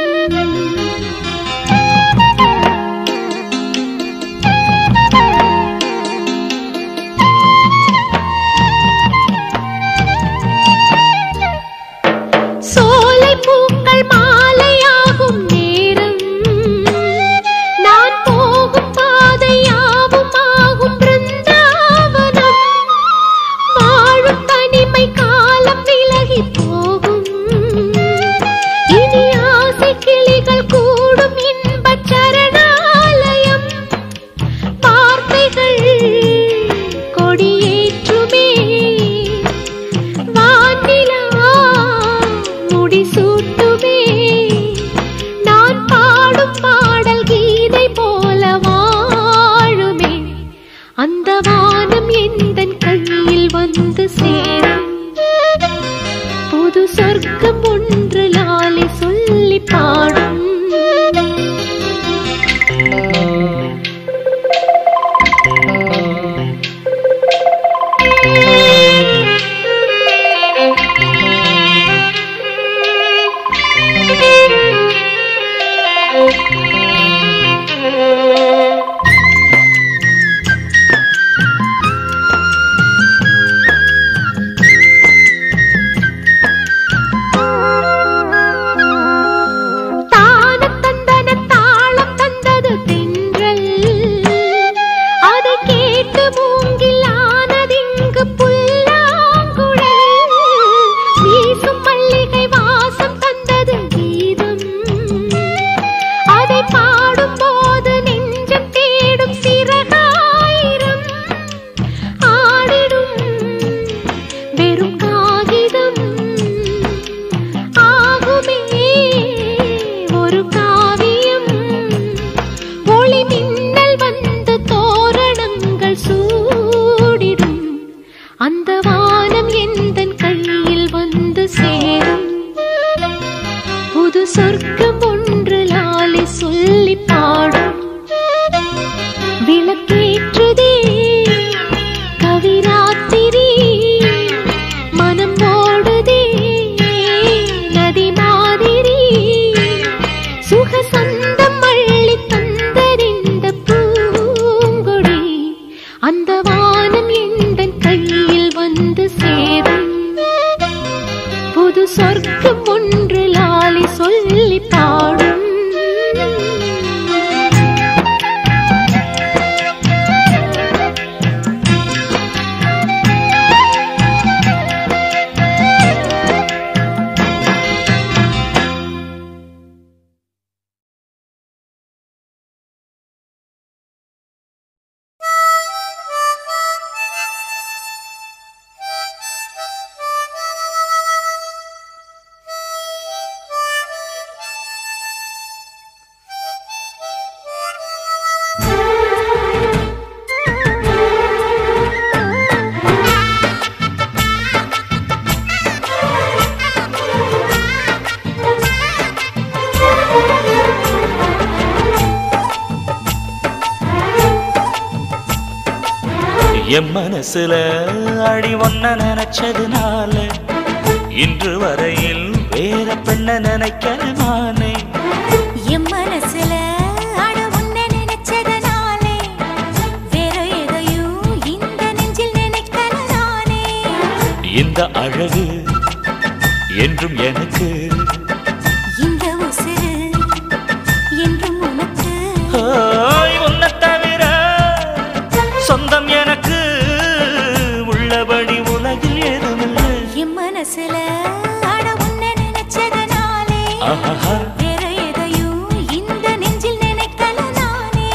[SPEAKER 7] சோலை பூக்கள் மாலையாகும் நேரம் நான் போகும் பாதையாவும் ஆகும் பிருந்தாவனம் வாழும் தனிமை காலம் விலகி போகும் இனி ஆசை கிளிகள் கூடும் இன்பச் சரணாலயம் வார்த்தைகள் கொடியேற்றுமே வானிலா முடிசூட்டுமே நான் பாடும் பாடல் கீதை போல வாழுமே அந்த வானம் எந்தன் கையில் வந்து சேரும் புது சொர்க்கம் ஒன்று லாலி சொல்லி பாடும் தான தந்தன தாளம் தந்தது தென்றல் அதை கேட்டு மூங்கில் ஆனதிங்கு புல்லாங்குழல் வீசும் மல்லிகை வாசம் தந்தது கீதம் அதை பாடும் போது நெஞ்சம் தேடும் சிறகாயிரம் ஆடிடும் வெறும் காகிதம் ஆகுமே ஒரு காவியம் ஒளி மின்னல் வந்து தோரணங்கள் சூடிடும் அந்த வானம் எந்தன் கையில் வந்து சேரும் புது சொர்க்கம் ஒன்று லாலி சொல்லி பாடும் விளக்கேற்றுதே கவிராத்திரி மனம் ஓடுதே நதி மாதிரி சுகசந்தம் அள்ளி தந்தறிந்த பூங்கொடி அந்த வானம் எந்தன் கையில் வந்து சேரும் புது சொர்க்கம் ஒன்று லாலி சொல்லி பாடும்
[SPEAKER 3] என் மனசுல அடி ஒன்ன நினைச்சதுனால இன்று வரையில் வேற பெண்ண நினைக்கிற நானே
[SPEAKER 4] என் மனசுல அட உன்னை நினைச்சதனாலே வேற எதையும் இந்த நெஞ்சில் நினைக்கல நானே
[SPEAKER 3] இந்த அழகு என்றும் எனக்கு
[SPEAKER 4] இந்த உசுறு என்றும் உனக்கு
[SPEAKER 3] ஓய், உன்னைத் தவிர சொந்தம் எனக்கு உள்ளபடி உலகில் ஏதுமில்லை
[SPEAKER 4] என் மனசுல அட உன்னை நினைச்சதனாலே
[SPEAKER 3] ஆஹா
[SPEAKER 4] வேற எதையும் இந்த நெஞ்சில் நினைக்கல நானே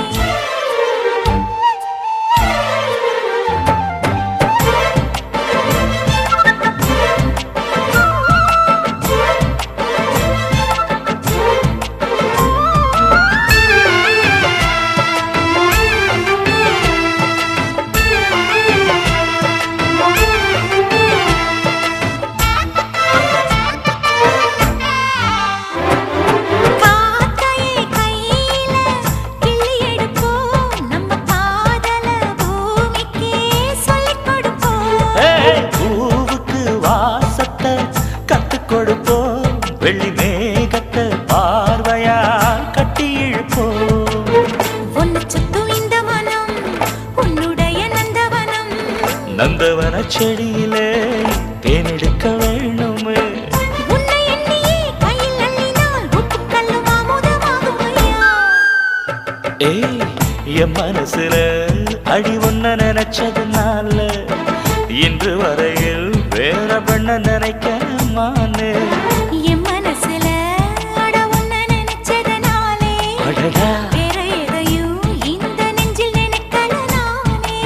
[SPEAKER 4] காக்கையை கையில கிள்ளி எடுப்போம் நம்ம காதல பூமிக்கே சொல்லிக் கொடுப்போம்
[SPEAKER 3] ஏய், பூவுக்கு வாசத்தை கத்துக் கொடுப்போம் வெள்ளி மேகத்தை பார்வையா கட்டி இழுப்போம்
[SPEAKER 4] உன்னை சுத்தும் இந்த மனம் உன்னுடைய நந்தவனம்
[SPEAKER 3] நந்தவன செடியிலே தேனெடுக்க வேணுமே
[SPEAKER 4] உன்னை எண்ணியே கையில் அள்ளினால் உப்புக்கல்லும் அமுதமாகும் ஐயா
[SPEAKER 3] ஏய் என் மனசுல அடி ஒன்ன நினைச்சதுனால இன்று வரையில் வேற பெண்ண நினைக்க மானே
[SPEAKER 4] என் மனசுல அட உன்னை நினைச்சதனாலே
[SPEAKER 3] அடடா
[SPEAKER 4] வேற எதையும் இந்த நெஞ்சில் நினைக்கல நானே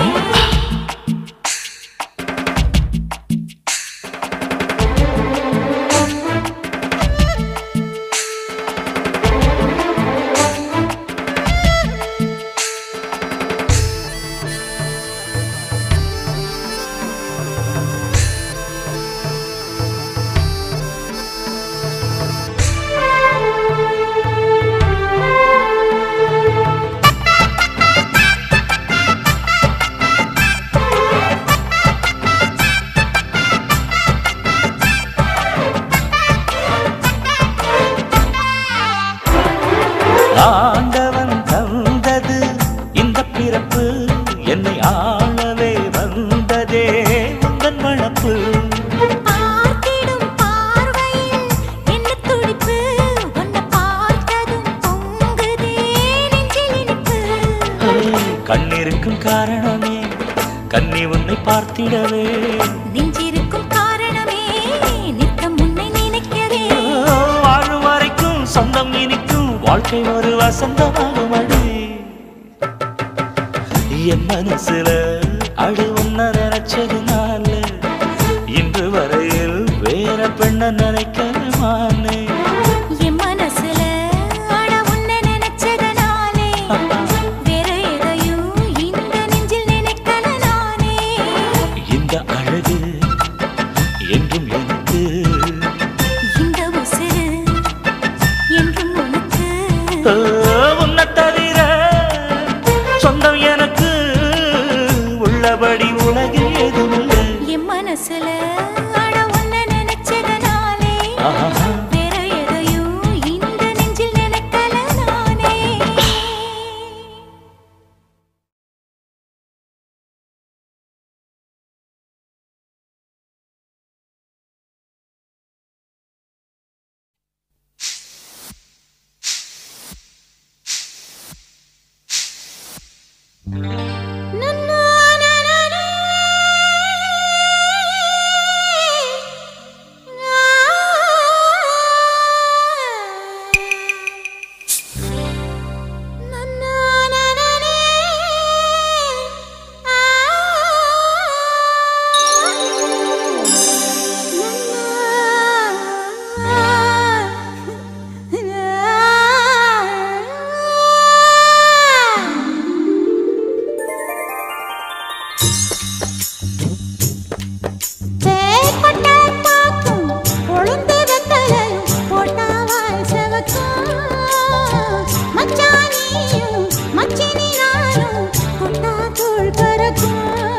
[SPEAKER 3] ஆண்டவன் தந்தது இந்த பிறப்பு என்னை ஆளவே வந்ததே உந்தன் வளப்பு
[SPEAKER 4] பார்த்திடும் பார்வையில் என்ன துடிப்பு உன்னை பார்த்ததும் பொங்குதே நெஞ்சில் இனிப்பு
[SPEAKER 3] கண்ணிருக்கும் காரணமே கண்ணி உன்னை பார்த்திடவே
[SPEAKER 4] நெஞ்சிருக்கும் காரணமே நித்தம் உன்னை நினைக்கவே
[SPEAKER 3] வாழும் வரைக்கும் சொந்தம் இனிக்கும் வாழ்க்கை ஒரு வசந்தமாகும் அடி என் மனசுல அடி உன்ன நினைச்சதுனால இன்று வரையில் வேற பெண்ண நினைக்கிறமானே
[SPEAKER 4] என் மனசுல அட உன்னை நினைச்சதனாலே வேற எதையும் இந்த நெஞ்சில் நினைக்கல நானே
[SPEAKER 3] இந்த அழகு என்றும் எனக்கு
[SPEAKER 4] இந்த உசுறு என்றும் உனக்கு
[SPEAKER 3] ஓ, உன்னை தவிர சொந்தம் எனக்கு உள்ளபடி உலகில் எதுவுமில்லை
[SPEAKER 4] என் மனசுல அட உன்னை நினைச்சதனாலே
[SPEAKER 3] ஆஹா
[SPEAKER 4] வேற எதையும் இந்த நெஞ்சில் நினைக்கல நானே தேப்பட்ட பாக்கும் கொழுந்து வெத்தலையும் போட்டாவாய் செவக்கும் மச்சானியும் மச்சினி நானும் கொட்டா தோள் பறக்கும்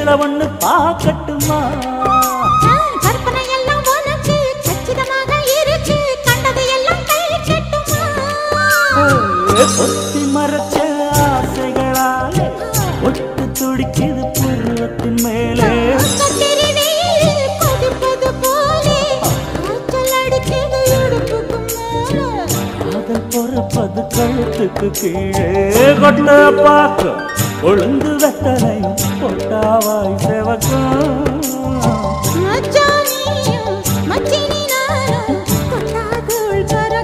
[SPEAKER 3] வேலை ஒண்ணு பார்க்கட்டுமா
[SPEAKER 7] கற்பனை எல்லாம் உனக்கு கச்சிதமாக இருக்கு கண்டது எல்லாம் கை கட்டுமா
[SPEAKER 3] ஒத்தி மறைச்ச ஆசைகளாலே ஒட்டு துடிக்குது புருவத்தின் மேலே
[SPEAKER 7] கத்திரி நீர் கொதிப்பது போலே காய்ச்சல் அடிக்குது இடுப்புக்கு மேலே
[SPEAKER 3] காதல் பொறப்பது கழுத்துக்கு கீழே கொட்ட பார்க்க ஒழுங்கு வெத்தலையும் பொட்டாவாய் செவக்கும்
[SPEAKER 7] மச்சானியும் மச்சினி நானும் கொட்டாகுள்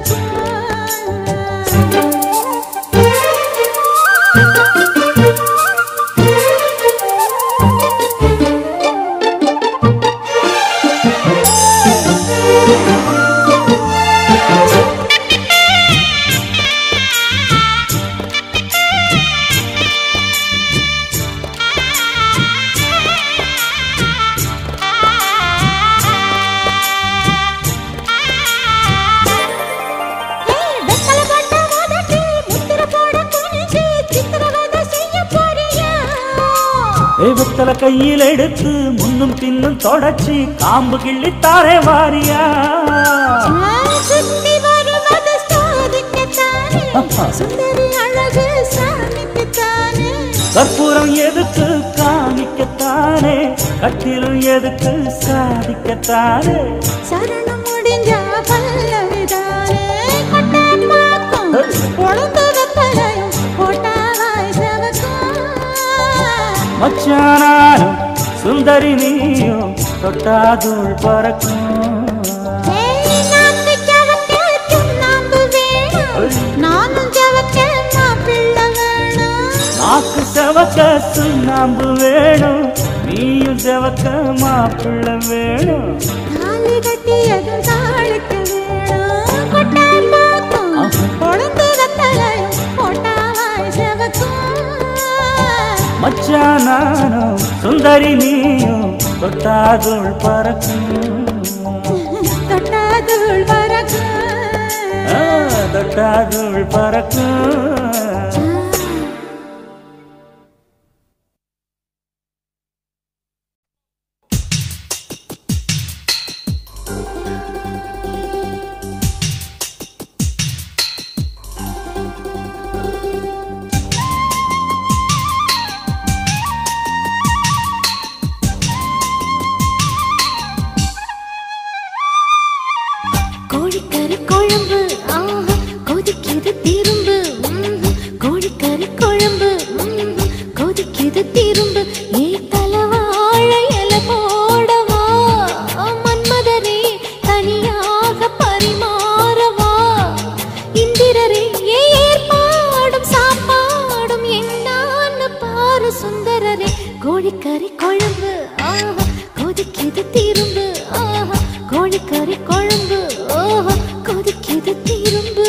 [SPEAKER 7] வெத்தல போட்ட உதட்டி முத்திர போட குனிஞ்சு சித்திரவதை செய்ய போறியா
[SPEAKER 3] தெய்வத்தல கையில் எடுத்து முன்னும் பின்னும் தொடச்சி காம்பு கிள்ளி தாரே வாரியா
[SPEAKER 7] சுத்தி வருவது சோதிக்கத்தானே சுந்தரி அழகு சாமிக்குத்தானே
[SPEAKER 3] கற்பூரம் எதுக்கு காமிக்கத்தானே கட்டிலும் எதுக்கு சாதிக்கத்தானே
[SPEAKER 7] சரணம் முடிஞ்சா பல்லவிதானே கொட்டை பாக்கும் உழந்து வெப்பலையும் போட்டாவாய் செவக்கும்
[SPEAKER 3] மச்சானாரும் சுந்தரி நீயும் தொட்டாதூள் பறக்கும்
[SPEAKER 7] ஏய், நாக்கு ஜவக்க சுண்ணாம்பு வேணும். நானும் ஜவக்க மாப்பிள்ளை வேணும்.
[SPEAKER 3] நாக்கு செவக்க சுண்ணாம்பு வேணும் நீயும் செவக்க மாப்பிள்ளை வேணும்
[SPEAKER 7] தாலி கட்டியதும் தாளுக்கு வேணும். கொட்டாய் பாக்கும், கொழுந்து வெத்தலையும் போட்டாவாய் செவக்கும்.
[SPEAKER 3] மச்சானாரும் சுந்தரி நீயும் தொட்டாதூள் பறக்கும்
[SPEAKER 7] தொட்டாதுள் பறக்கும்.
[SPEAKER 3] ஆ, தொட்டாதூள் பறக்கும்
[SPEAKER 7] கோழிக்கறி குழம்பு ஆஹா கொதிக்குது திரும்பு ம்ஹும். கோழிக்கறி குழம்பு ம்ஹும். கொதிக்குது திரும்பு ஏ தலவாழ இல போடவா மன்மதரே தனியாக பரிமாறவா இந்திரரே ஏ ஏற்பாடும் சாப்பாடும் என்னான்னு பாரு சுந்தரரே கோழிக்கறி குழம்பு ஆஹா கொதிக்குது திரும்பு ஆஹா கோழிக்கறி குழம்பு ஓஹோ கொதிக்குது திரும்பு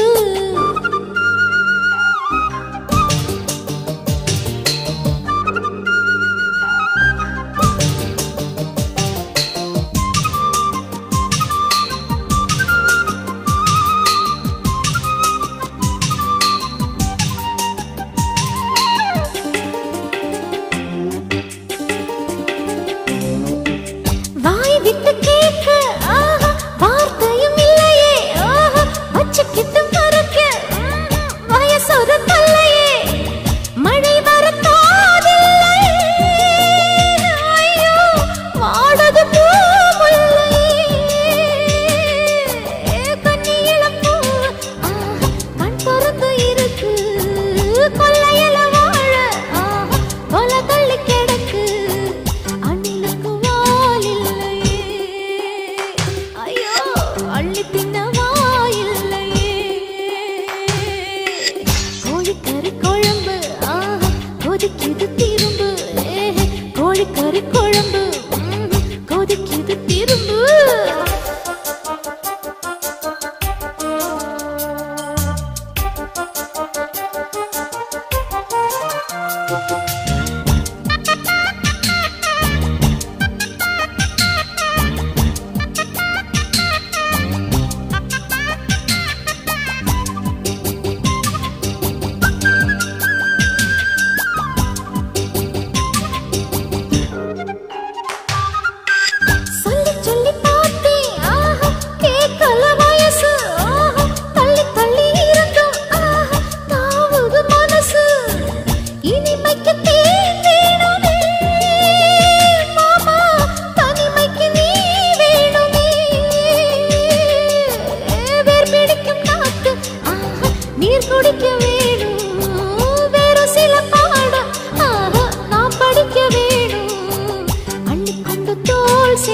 [SPEAKER 7] வாய் விட்டு கேட்க ஆஹா வார்த்தையும் இல்லையே ஆஹா வச்சுக்கிட்டு மறக்க ம்ஹும், வயசொரு தல்லையே மழை வரத்தாதில்லை ஐயோ வாடது பூமுல்லை கண்ணியிளம் பூ ஆஹா கண் பொறுத்து இருக்கு கொல்லையில வாழ ஆஹா கொலை தள்ளி கிடக்கு அணிலுக்கு வால் இல்லையே ஐயோ அள்ளி தின்ன வாயில்லையே கோழிக்கறி குழம்பு ஆஹா கொதிக்குது திரும்பு ஏஹே, கோழிக்கறி குழம்பு ம்ஹும், கொதிக்குது திரும்பு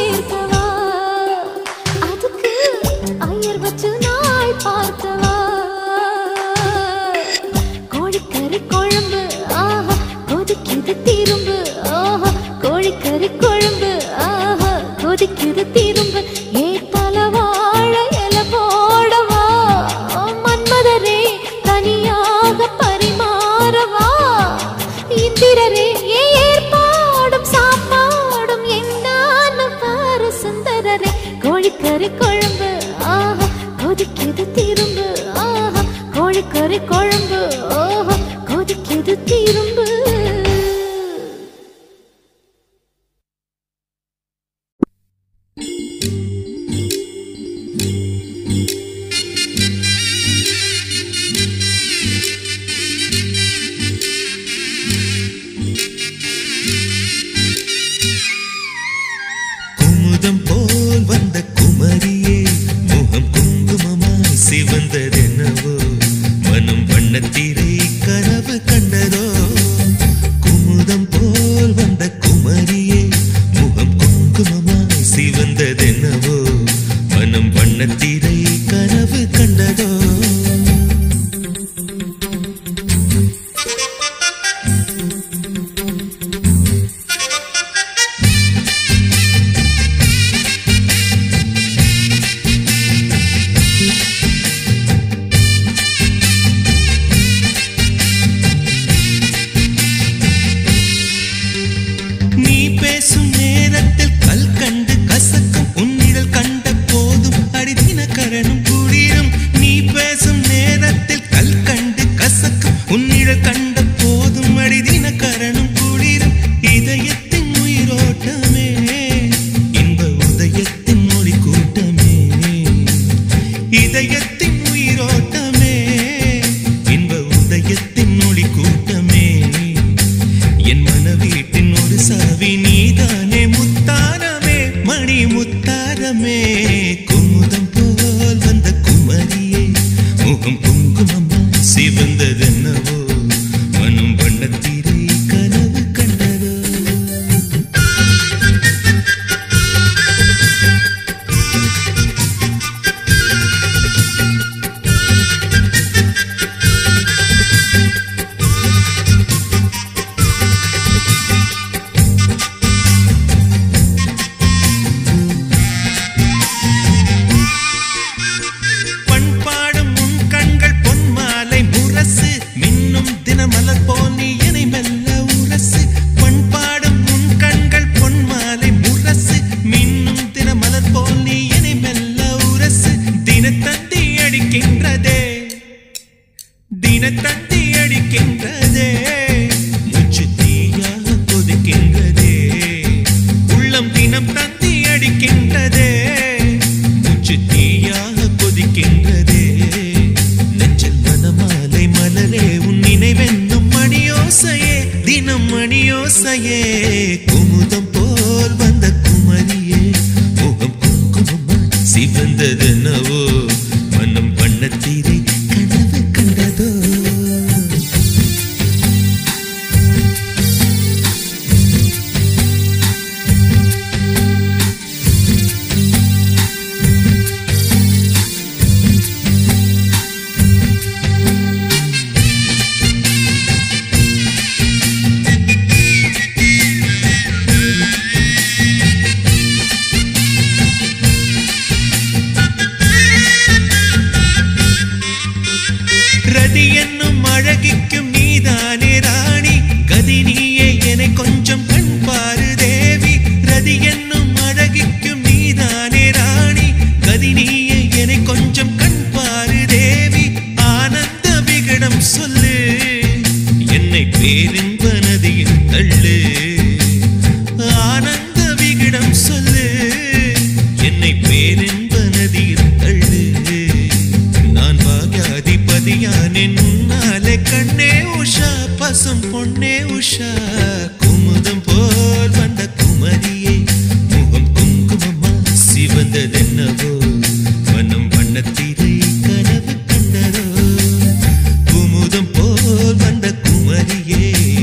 [SPEAKER 7] சேர்க்கவா அதுக்கு ஐயர் வச்சு நாள் பார்த்தவா கோழிக்கறி குழம்பு ஆஹா கொதிக்குது திரும்பு ஆஹா கோழிக்கறி குழம்பு ஆஹா கொதிக்குது திரும்பு ஏத்தால வாழ இல போடவா மன்மதரே தனியாக பரிமாறவா இந்திரரே ஏ ஏற்பாடும் சாப்பாடும் என்னான்னு பாரு சுந்தரரே கோழிக்கறி குழம்பு ஆஹா கொதிக்குது திரும்பு ஆஹா கோழிக்கறி குழம்பு ஆஹா கொதிக்குது திரும்பு
[SPEAKER 11] குமுதம் போல் வந்த குமரியே முகம் குங்குமமாய் சிவந்ததென்னவோ மனம் வண்ணத்திரை கனவு கண்டதோ குமுதம் போல் வந்த குமரியே முகம் குங்குமமாய் சிவந்ததென்னவோ மனம் வண்ணத்திரை கனவு கண்டதோ நீ பேசும் நேரத்தில் கல் கண்டு கசக்கும் உன்னிடல் கண்ட போதும் அடிதின கரணும் குளிரும் நீ பேசும் நேரத்தில் கல் கண்டு கசக்கும் உன்னிடல் கண்ட போதும் அடிதின கரணும் குளிரும் இதயத்தின் உயிரோட்டமே இன்ப உதயத்தின் மொழி கூட்டமே இதயத்தின் உயிரோட்டமே இன்ப உதயத்தின் ஒளி கூட்டமே என் மனவீட்டின் ஒரு சாவி நீதானே முத்தாரமே மணி முத்தாரமே குமுதம் போல் வந்த குமரியே முகம் குங்குமமா சிவந்ததென்னவோ மனம் வண்ணத்திரை கனவு கண்டதோ பண்பாடும் உன் கண்கள் பொன்மாலை முரசு மின்னும் தினமலர் போல் நீ என்னை மெல்ல உரசு பண்பாடும் உன் கண்கள் பொன்மாலை முரசு மின்னும் தினமலர் போல் நீ என்னை மெல்ல உரசு தினத்தந்தி அடிக்கின்றதே தினத்தந்தி அடிக்கின்றதே மூச்சு தீயாக கொதிக்கின்றதே உள்ளம் தினம் தந்தி அடிக்கின்றதே மூச்சு தீயாக கொதிக்கின்றதே நெஞ்சல் மனமாலை மலரே உன் நினைவென்னும் மணியோசையே தினம் மணியோசையே குமுதம் போல் வந்த குமரியே முகம் குங்குமமா சிவந்ததென்னவோ மனம் வண்ணத்திரை கனவு கண்டதோ ரதி என்னும் அழகிக்கும் நீதானே ராணி கதி நீயே என்னை கொஞ்சம் கண் பாரு தேவி ரதி என்னும் அழகிக்கும் நீதானே ராணி கதி நீயே என்னை கொஞ்சம் கண் பாரு தேவி ஆனந்த விகடம் சொல்லு என்னை பேரின்ப நதியில் தள்ளு ஆனந்த விகடம் சொல்லு என்னை பேரின்ப நதியில் தள்ளு நான் பாக்யாதிபதியானே உன்னாலே கண்ணே உஷா பசும் பொன்னே உஷா குமுதம் போல் வந்த குமரியே முகம் குங்குமமா சிவந்ததென்னவோ மனம் வண்ணத்திரை கனவு கண்டதோ குமுதம் போல் வந்த குமரியே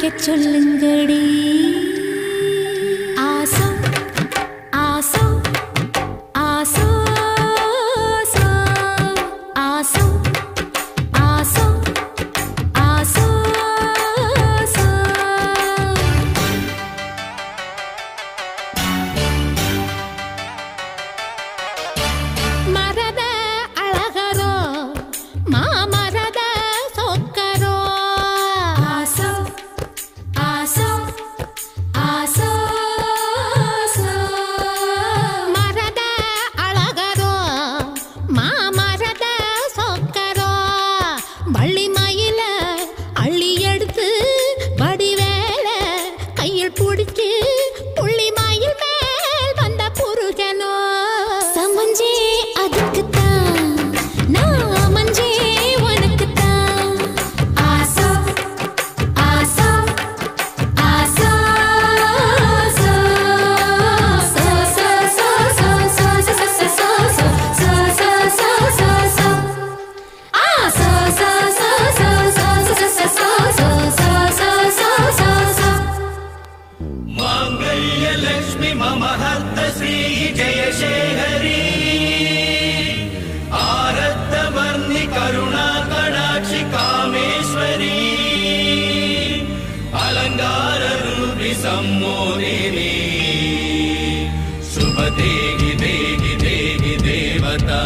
[SPEAKER 4] சொல்லுங்கடி ஆசோ ஆசோ ஆசோ ஆசோ ஆசோ ஆசோ ஆசோ மரத அழகரோ மாமரத சொக்கரோ ஆசோ ஆசோ ஆசோ மரத அழகரோ மாமரத சொக்கரோ வள்ளிமயில அள்ளி எடுத்து வடிவேல கையில் பிடிச்சு புள்ளிமயில் மேல் வந்த புருஷனோ சமஞ்சே அதுக்குத்தான் நான் மஞ்சே உனக்குத்தான் ஆசோ ஆசோ ஆசோ சோ சோ சோ சோ சோ சோ சோ சோ சோ சோ சோ சோ சோ சோ ஆ சோ சோ சோ சோ சோ சோ சோ சோ சோ சோ சோ சோ சோ
[SPEAKER 2] माङ्गल्यलक्ष्मि मम हर्त श्री जयशेखरी आरद्धवर्णि करुणा कडाक्षि कामेश्वरी अलङ्काररूपि सम्मोदिनी शुभ देहि देहि देहि देवता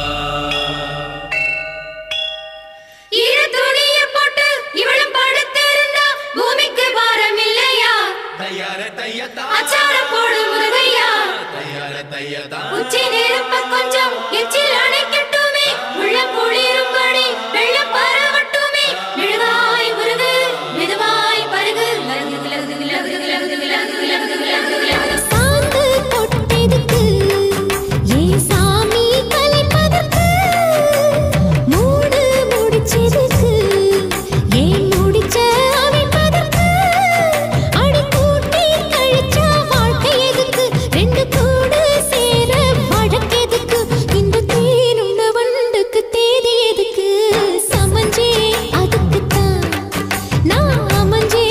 [SPEAKER 4] இரு துணியை போட்டு இவளும் படுத்திருந்தா பூமிக்கு பாரம் இல்லையா
[SPEAKER 2] तय्यार तय्यता
[SPEAKER 4] அச்சாரம் போடு முருகையா
[SPEAKER 2] तय्यार तय्यता
[SPEAKER 4] உச்சி நெருப்ப கொஞ்சம் எச்சில் அணைக்கட்டுமே உள்ள குளிரும்படி வெள்ளம் பரவட்டுமே மெழுகாய் முருகு மெதுவாய் பருகு லகுது லகுது லகுது லகுது லகுது லகுது லகுது லகுது சாந்து தொட்டெதுக்கு ஏ சாமி கலைப்பதற்கு மூடு முடிச்சதுக்கு ஏன் முடிச்ச அமைப்பதற்கு அடி கூட்டி கழிச்சா வாழ்க்கை எதுக்கு ரெண்டு கூடு சேர வழக்கெதுக்கு இந்த தேனுண்ட வண்டுக்கு தேதி எதுக்கு சமஞ்சே அதுக்குத்தான் நான் அமைஞ்சே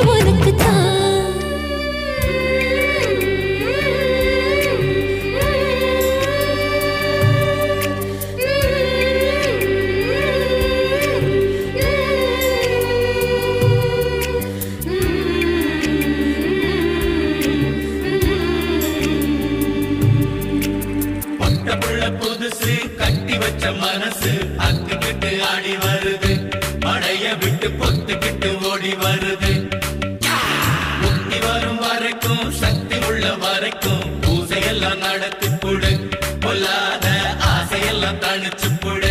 [SPEAKER 2] பொட்ட புள்ள புதுசு கட்டி வச்ச மனசு அத்துக்கிட்டு ஆடி வருது படைய விட்டு பொத்துக்கிட்டு ஓடி வருது முக்தி வரும் வரைக்கும் சக்தி உள்ள வரைக்கும் பூசையெல்லாம் நடத்தி புடு பொல்லாத ஆசையெல்லாம் தணிச்சு புடு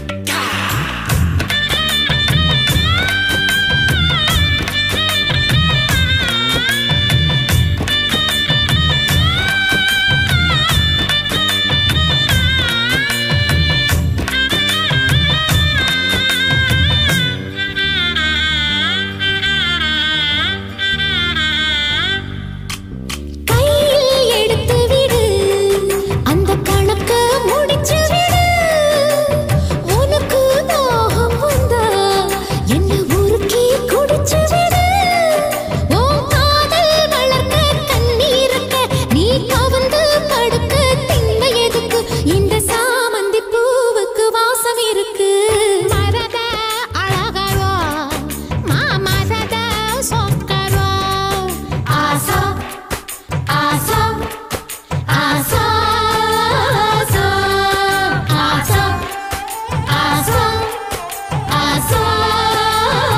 [SPEAKER 4] கையில் எடுத்து விடு அந்த கணக்க முடிச்சு விடு உனக்கு தாகம் வந்தா என்ன உருக்கி குடிச்சு விடு உன் காதல் வளர்க்க கண்ணீருக்க நீ கவர்ந்து படுக்க திண்மை எதுக்கு இந்த சாமந்தி பூவுக்கு வாசம் இருக்கு மரத அழகரோ மாமரத சொக்கரோ ஆசா ஆசா ஆசா ஆசா ஆசா ஆசா ஆசா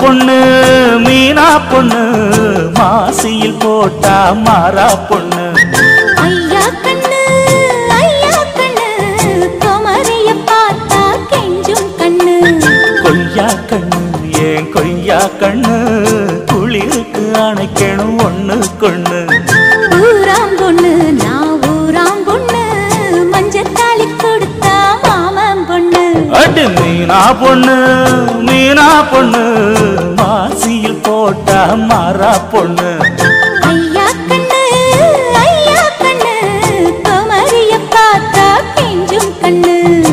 [SPEAKER 3] பொண்ணு மீனா பொண்ணு மாசியில் போட்டா மாறா பொண்ணு
[SPEAKER 4] ஐயா கண்ணு ஐயா கண்ணு குமரிய பார்த்தா கெஞ்சும் கண்ணு
[SPEAKER 3] கொய்யா கண்ணு ஏன் கொய்யா கண்ணு குளிருக்கு அணைக்கணும் ஒண்ணு கொண்ணு
[SPEAKER 4] ஊராம் பொண்ணு நான் ஊராம் பொண்ணு மஞ்சத்தாளி கொடுத்தா மாமன் பொண்ணு
[SPEAKER 3] அடு மீனா பொண்ணு மீனா பொண்ணு மாசியில் போட்டா மாறா பொண்ணு
[SPEAKER 4] ஐயா கண்ணு ஐயா கண்ணு குமரிய பார்த்தா கெஞ்சும் கண்ணு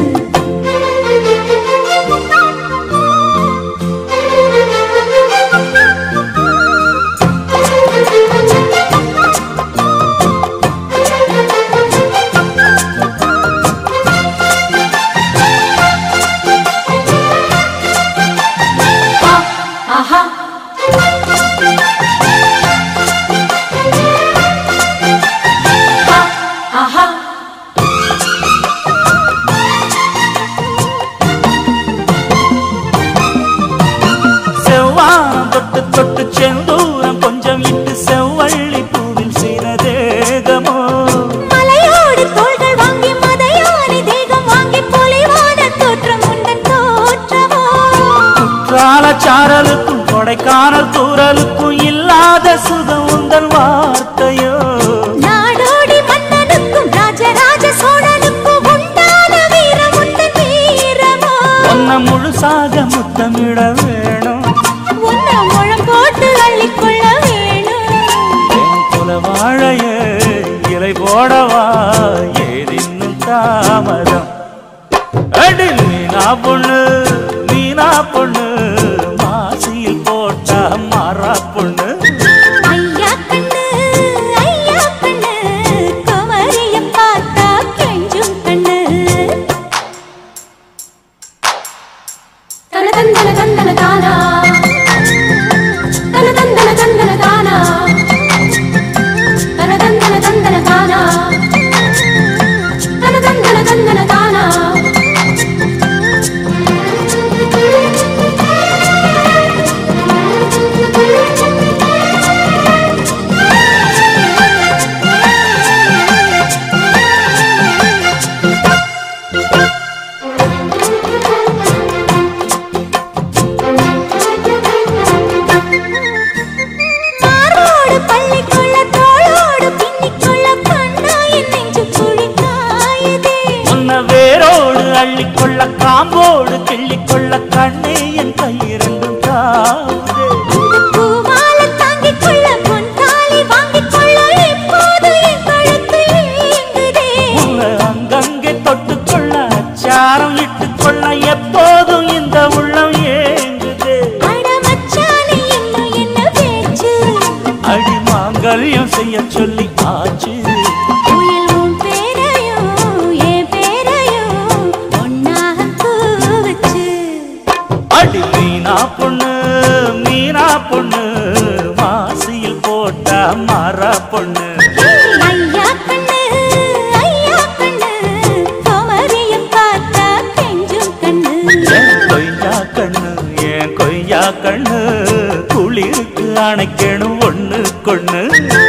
[SPEAKER 4] ஆஹா ஆஹா
[SPEAKER 3] செவ்வானம் தொட்டு தொட்டு செந்தூரம் கொஞ்சம் இட்டு செவ்வள்ளி பூவில் செய்த தேகமோ
[SPEAKER 4] மலையோடு தோள்கள் வாங்கி மதையானி தேகம் வாங்கி பொலிவான தோற்றம் உண்டன் தோற்றமோ
[SPEAKER 3] குற்றால சாரலுக்கும் கொடைக்கானல் தூரலுக்கும் இல்லாத சுகம் உந்தன் வார்த்தையோ
[SPEAKER 4] நாடோடி மன்னனுக்கும் ராஜராஜ சோழனுக்கும் உண்டான வீரம் உண்டன் வீரமோ
[SPEAKER 3] ஒன்ன முழுசாக முத்தமிட வேணும்
[SPEAKER 4] உன்ன முழம் போட்டு அள்ளிக்கொள்ள வேணும்
[SPEAKER 3] என் குல வாழைய இலை போடவா ஏதின்னும் தாமதம் அடி மீனா பொண்ணு மீனா பொண்ணு மாசியில் போட்டா மாறா பொண்ணு
[SPEAKER 4] ஐயா கண்ணு ஐயா கண்ணு குமரிய பார்த்தா கெஞ்சும் கண்ணு தன தந்தன தந்தன தானா தன தந்தன தந்தன தானா தன தந்தன தந்தன தானா தன தந்தன தந்தன தானா மாரோடு பள்ளிக்குள்ள தோளோடு பின்னிக்குள்ள கண்ணா என் நெஞ்சு குழி காயுதே
[SPEAKER 3] உன்ன வேரோடு அள்ளிக்கொள்ள காம்போடு கிள்ளிக்கொள்ள கண்ணே என் கையிரண்டும் காவுதே
[SPEAKER 4] பூமால தாங்கிக் கொள்ள பொன் தாலி வாங்கிக் கொள்ள இப்போது என் கழுத்து ஏங்குதே
[SPEAKER 3] உன்னை அங்கங்கே தொட்டுக்கொள்ள அச்சாரம் இட்டுக்கொள்ள எப்போதும் இந்த உள்ளம் ஏங்குதே
[SPEAKER 4] அட மச்சானே இன்னும் என்ன பேச்சு
[SPEAKER 3] அடி மாங்கல்யம் செய்ய சொல்லி ஆச்சு
[SPEAKER 4] உயில் உன் பேரையும் என் பேரையும் ஒன்னாக கூவச்சு
[SPEAKER 3] அடி மீனா பொண்ணு மீனா பொண்ணு மாசியில் போட்டா மாறா பொண்ணு
[SPEAKER 4] ஐயா கண்ணு ஐயா கண்ணு குமரிய பார்த்தா கெஞ்சும் கண்ணு
[SPEAKER 3] என் கொய்யா கண்ணு என் கொய்யா கண்ணு குளிருக்கு அணைக்கணும் ஒண்ணு கொண்ணு